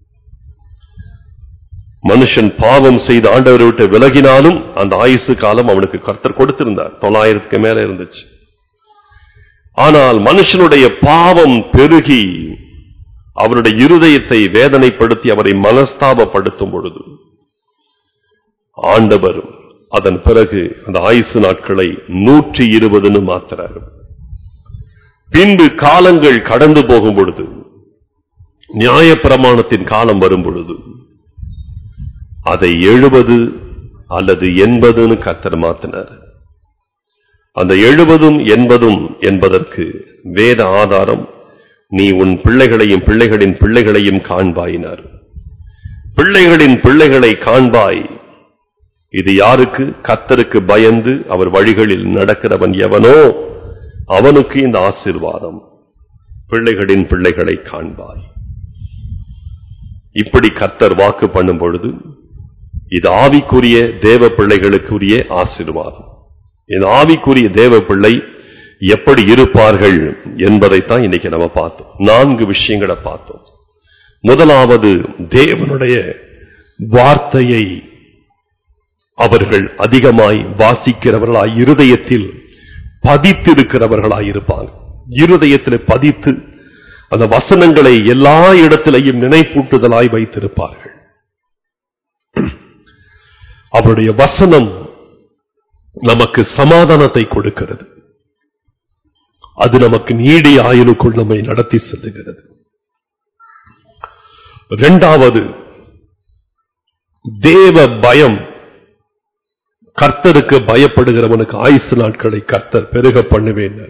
மனுஷன் பாவம் செய்து ஆண்டவரை விட்டு விலகினாலும் அந்த ஆயுசு காலம் அவனுக்கு கர்த்தர் கொடுத்திருந்தார் தொள்ளாயிரத்துக்கு மேல இருந்துச்சு ஆனால் மனுஷனுடைய பாவம் பெருகி அவருடைய இருதயத்தை வேதனைப்படுத்தி அவரை மனஸ்தாபப்படுத்தும் பொழுது ஆண்டவர் அதன் பிறகு அந்த ஆயுசு நாட்களை நூற்றி இருபதுன்னு மாத்துறாரு பின்பு காலங்கள் கடந்து போகும் பொழுது நியாயப்பிரமாணத்தின் காலம் வரும் பொழுது அதை எழுபது அல்லது எண்பதுன்னு கத்தர் மாத்தினார் அந்த எழுபதும் எண்பதும் என்பதற்கு வேத ஆதாரம் நீ உன் பிள்ளைகளையும் பிள்ளைகளின் பிள்ளைகளையும் காண்பாயினார் பிள்ளைகளின் பிள்ளைகளை காண்பாய் இது யாருக்கு கத்தருக்கு பயந்து அவர் வழிகளில் நடக்கிறவன் எவனோ அவனுக்கு இந்த ஆசீர்வாதம் பிள்ளைகளின் பிள்ளைகளை காண்பாய் இப்படி கத்தர் வாக்கு பண்ணும் பொழுது இது ஆவிக்குரிய தேவ பிள்ளைகளுக்குரிய ஆசீர்வாதம் இந்த ஆவிக்குரிய தேவ பிள்ளை எப்படி இருப்பார்கள் என்பதைத்தான் இன்னைக்கு நம்ம பார்த்தோம் நான்கு விஷயங்களை பார்த்தோம் முதலாவது தேவனுடைய வார்த்தையை அவர்கள் அதிகமாய் வாசிக்கிறவர்களாய் இருதயத்தில் பதித்திருக்கிறவர்களாய் இருப்பாங்க இருதயத்தில் பதித்து அந்த வசனங்களை எல்லா இடத்திலையும் நினைப்பூட்டுதலாய் வைத்திருப்பார்கள் அவருடைய வசனம் நமக்கு சமாதானத்தை கொடுக்கிறது அது நமக்கு நீடிய ஆயுளுக்குள் நம்மை நடத்தி செல்லுகிறது இரண்டாவது தேவ பயம் கர்த்தருக்கு பயப்படுகிறவனுக்கு ஆயுசு நாட்களை கர்த்தர் பெருக பண்ணுவேன்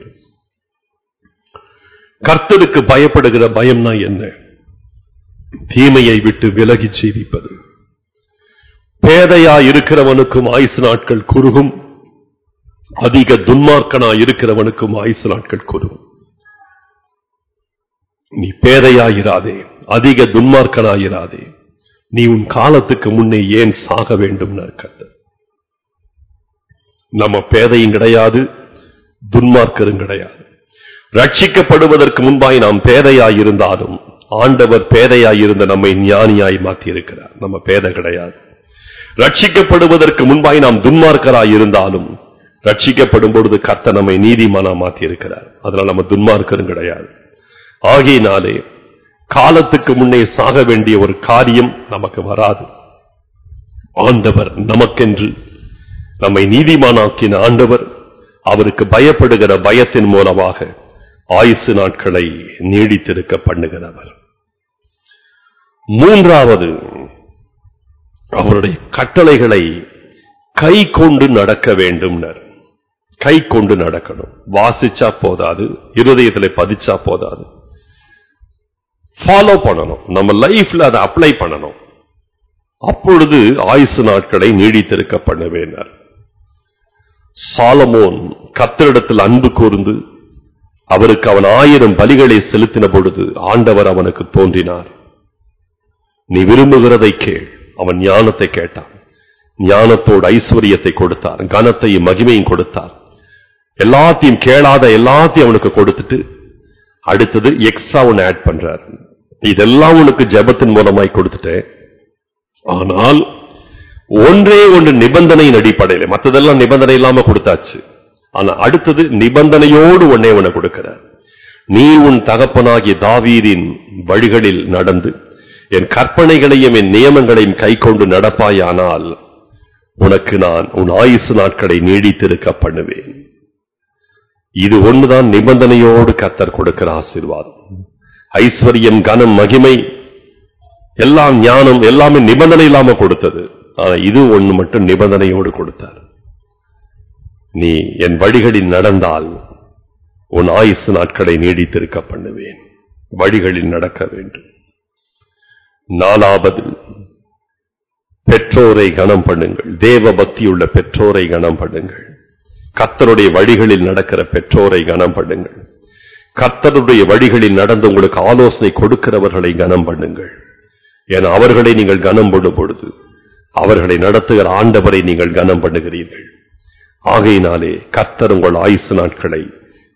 கர்த்தருக்கு பயப்படுகிற பயம்னா என்ன தீமையை விட்டு விலகி ஜீவிப்பது பேதையா இருக்கிறவனுக்கும் ஆயுசு நாட்கள் குறுகும் அதிக துன்மார்க்கனா இருக்கிறவனுக்கும் ஆயுசு நாட்கள் குறுகும் நீ பேதையாயிராதே அதிக துன்மார்க்கனாயிராதே நீ உன் காலத்துக்கு முன்னே ஏன் சாக வேண்டும் கர்த்தர் நம்ம பேதையும் கிடையாது துன்மார்க்கரும் கிடையாது ரட்சிக்கப்படுவதற்கு முன்பாய் நாம் பேதையாய் இருந்தாலும் ஆண்டவர் பேதையாய் இருந்த நம்மை ஞானியாய் மாற்றி இருக்கிறார் நம்ம பேதை கிடையாது ரட்சிக்கப்படுவதற்கு முன்பாய் நாம் துன்மார்க்கராய் இருந்தாலும் ரட்சிக்கப்படும் பொழுது கர்த்த நம்மை நீதிமானா மாற்றி இருக்கிறார் அதனால் நம்ம துன்மார்க்கரும் கிடையாது ஆகையினாலே காலத்துக்கு முன்னே சாக வேண்டிய ஒரு காரியம் நமக்கு வராது ஆண்டவர் நமக்கென்று நம்மை நீதிமானாக்கின ஆண்டவர் அவருக்கு பயப்படுகிற பயத்தின் மூலமாக ஆயுசு நாட்களை நீடித்திருக்க பண்ணுகிறவர் மூன்றாவது அவருடைய கட்டளைகளை கை கொண்டு நடக்க வேண்டும் கை கொண்டு நடக்கணும் வாசிச்சா போதாது இருதயத்தில் பதிச்சா போதாது ஃபாலோ பண்ணணும் நம்ம லைஃப்ல அதை அப்ளை பண்ணணும் அப்பொழுது ஆயுசு நாட்களை நீடித்திருக்க பண்ணுவேனார் சாலமோன் கத்தரிடத்தில் அன்பு கூர்ந்து அவருக்கு அவன் ஆயிரம் பலிகளை செலுத்தின பொழுது ஆண்டவர் அவனுக்கு தோன்றினார் நீ விரும்புகிறதை கேள் அவன் ஞானத்தை கேட்டான் ஞானத்தோடு ஐஸ்வர்யத்தை கொடுத்தார் கனத்தையும் மகிமையும் கொடுத்தார் எல்லாத்தையும் கேளாத எல்லாத்தையும் அவனுக்கு கொடுத்துட்டு அடுத்தது எக்ஸ்ட்ரா ஒன்னு ஆட் பண்றார் இதெல்லாம் உனக்கு ஜெபத்தின் மூலமாய் கொடுத்துட்டேன் ஆனால் ஒன்றே ஒன்று நிபந்தனையின் அடிப்படையில் மற்றதெல்லாம் நிபந்தனை இல்லாம கொடுத்தாச்சு ஆனா அடுத்தது நிபந்தனையோடு ஒன்னே ஒண்ணு கொடுக்கிறார் நீ உன் தகப்பனாகிய தாவீரின் வழிகளில் நடந்து என் கற்பனைகளையும் என் நியமங்களையும் கை கொண்டு நடப்பாயானால் உனக்கு நான் உன் ஆயுசு நாட்களை நீடித்திருக்க பண்ணுவேன் இது ஒண்ணுதான் நிபந்தனையோடு கத்தர் கொடுக்கிற ஆசீர்வாதம் ஐஸ்வர்யம் கனம் மகிமை எல்லாம் ஞானம் எல்லாமே நிபந்தனை இல்லாம கொடுத்தது ஆனா இது ஒண்ணு மட்டும் நிபந்தனையோடு கொடுத்தார் நீ என் வழிகளில் நடந்தால் உன் ஆயுசு நாட்களை நீடித்திருக்க பண்ணுவேன் வழிகளில் நடக்க வேண்டும் நாலாவது பெற்றோரை கனம் பண்ணுங்கள் தேவ பக்தியுள்ள பெற்றோரை கனம் பண்ணுங்கள் கர்த்தருடைய வழிகளில் நடக்கிற பெற்றோரை கனம் பண்ணுங்கள் கர்த்தருடைய வழிகளில் நடந்து உங்களுக்கு ஆலோசனை கொடுக்கிறவர்களை கனம் பண்ணுங்கள் என அவர்களை நீங்கள் கனம் பண்ணும் பொழுது அவர்களை நடத்துகிற ஆண்டவரை நீங்கள் கனம் பண்ணுகிறீர்கள் ஆகையினாலே கர்த்தர் உங்கள் ஆயுசு நாட்களை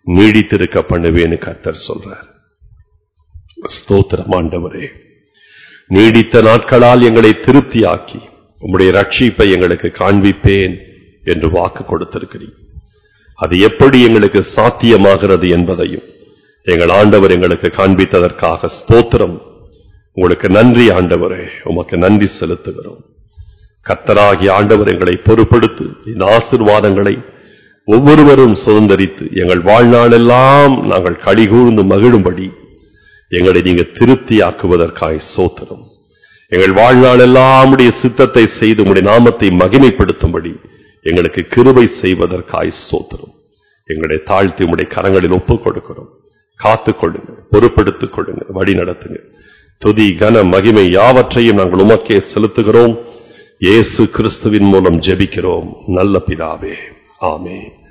நீடித்திருக்க பண்ணுவேன்னு கர்த்தர் சொல்றார் ஸ்தோத்திரம் ஆண்டவரே நீடித்த நாட்களால் எங்களை திருப்தியாக்கி உம்முடைய ரட்சிப்பை எங்களுக்கு காண்பிப்பேன் என்று வாக்கு கொடுத்திருக்கிறீர் அது எப்படி எங்களுக்கு சாத்தியமாகிறது என்பதையும் எங்கள் ஆண்டவர் எங்களுக்கு காண்பித்ததற்காக ஸ்தோத்திரம் உங்களுக்கு நன்றி ஆண்டவரே உமக்கு நன்றி செலுத்துகிறோம் கர்த்தராகிய ஆண்டவர் எங்களை பொறுப்படுத்து இந்த ஆசிர்வாதங்களை ஒவ்வொருவரும் சுதந்தரித்து எங்கள் வாழ்நாளெல்லாம் நாங்கள் கழிகூர்ந்து மகிழும்படி எங்களை நீங்க திருப்தியாக்குவதற்காய் சோத்திரம் எங்கள் வாழ்நாளெல்லாம் உடைய சித்தத்தை செய்து உடைய நாமத்தை மகிமைப்படுத்தும்படி எங்களுக்கு கிருபை செய்வதற்காய் ஸ்தோத்திரம் எங்களை தாழ்த்தி உடைய கரங்களில் ஒப்புக் கொடுக்கிறோம் காத்துக் கொள்ளுங்க பொறுப்படுத்திக் கொள்ளுங்க வழி நடத்துங்க துதி கன மகிமை யாவற்றையும் நாங்கள் உமக்கே செலுத்துகிறோம் இயேசு கிறிஸ்துவின் மூலம் ஜெபிக்கிறோம் நல்ல பிதாவே ஆமென்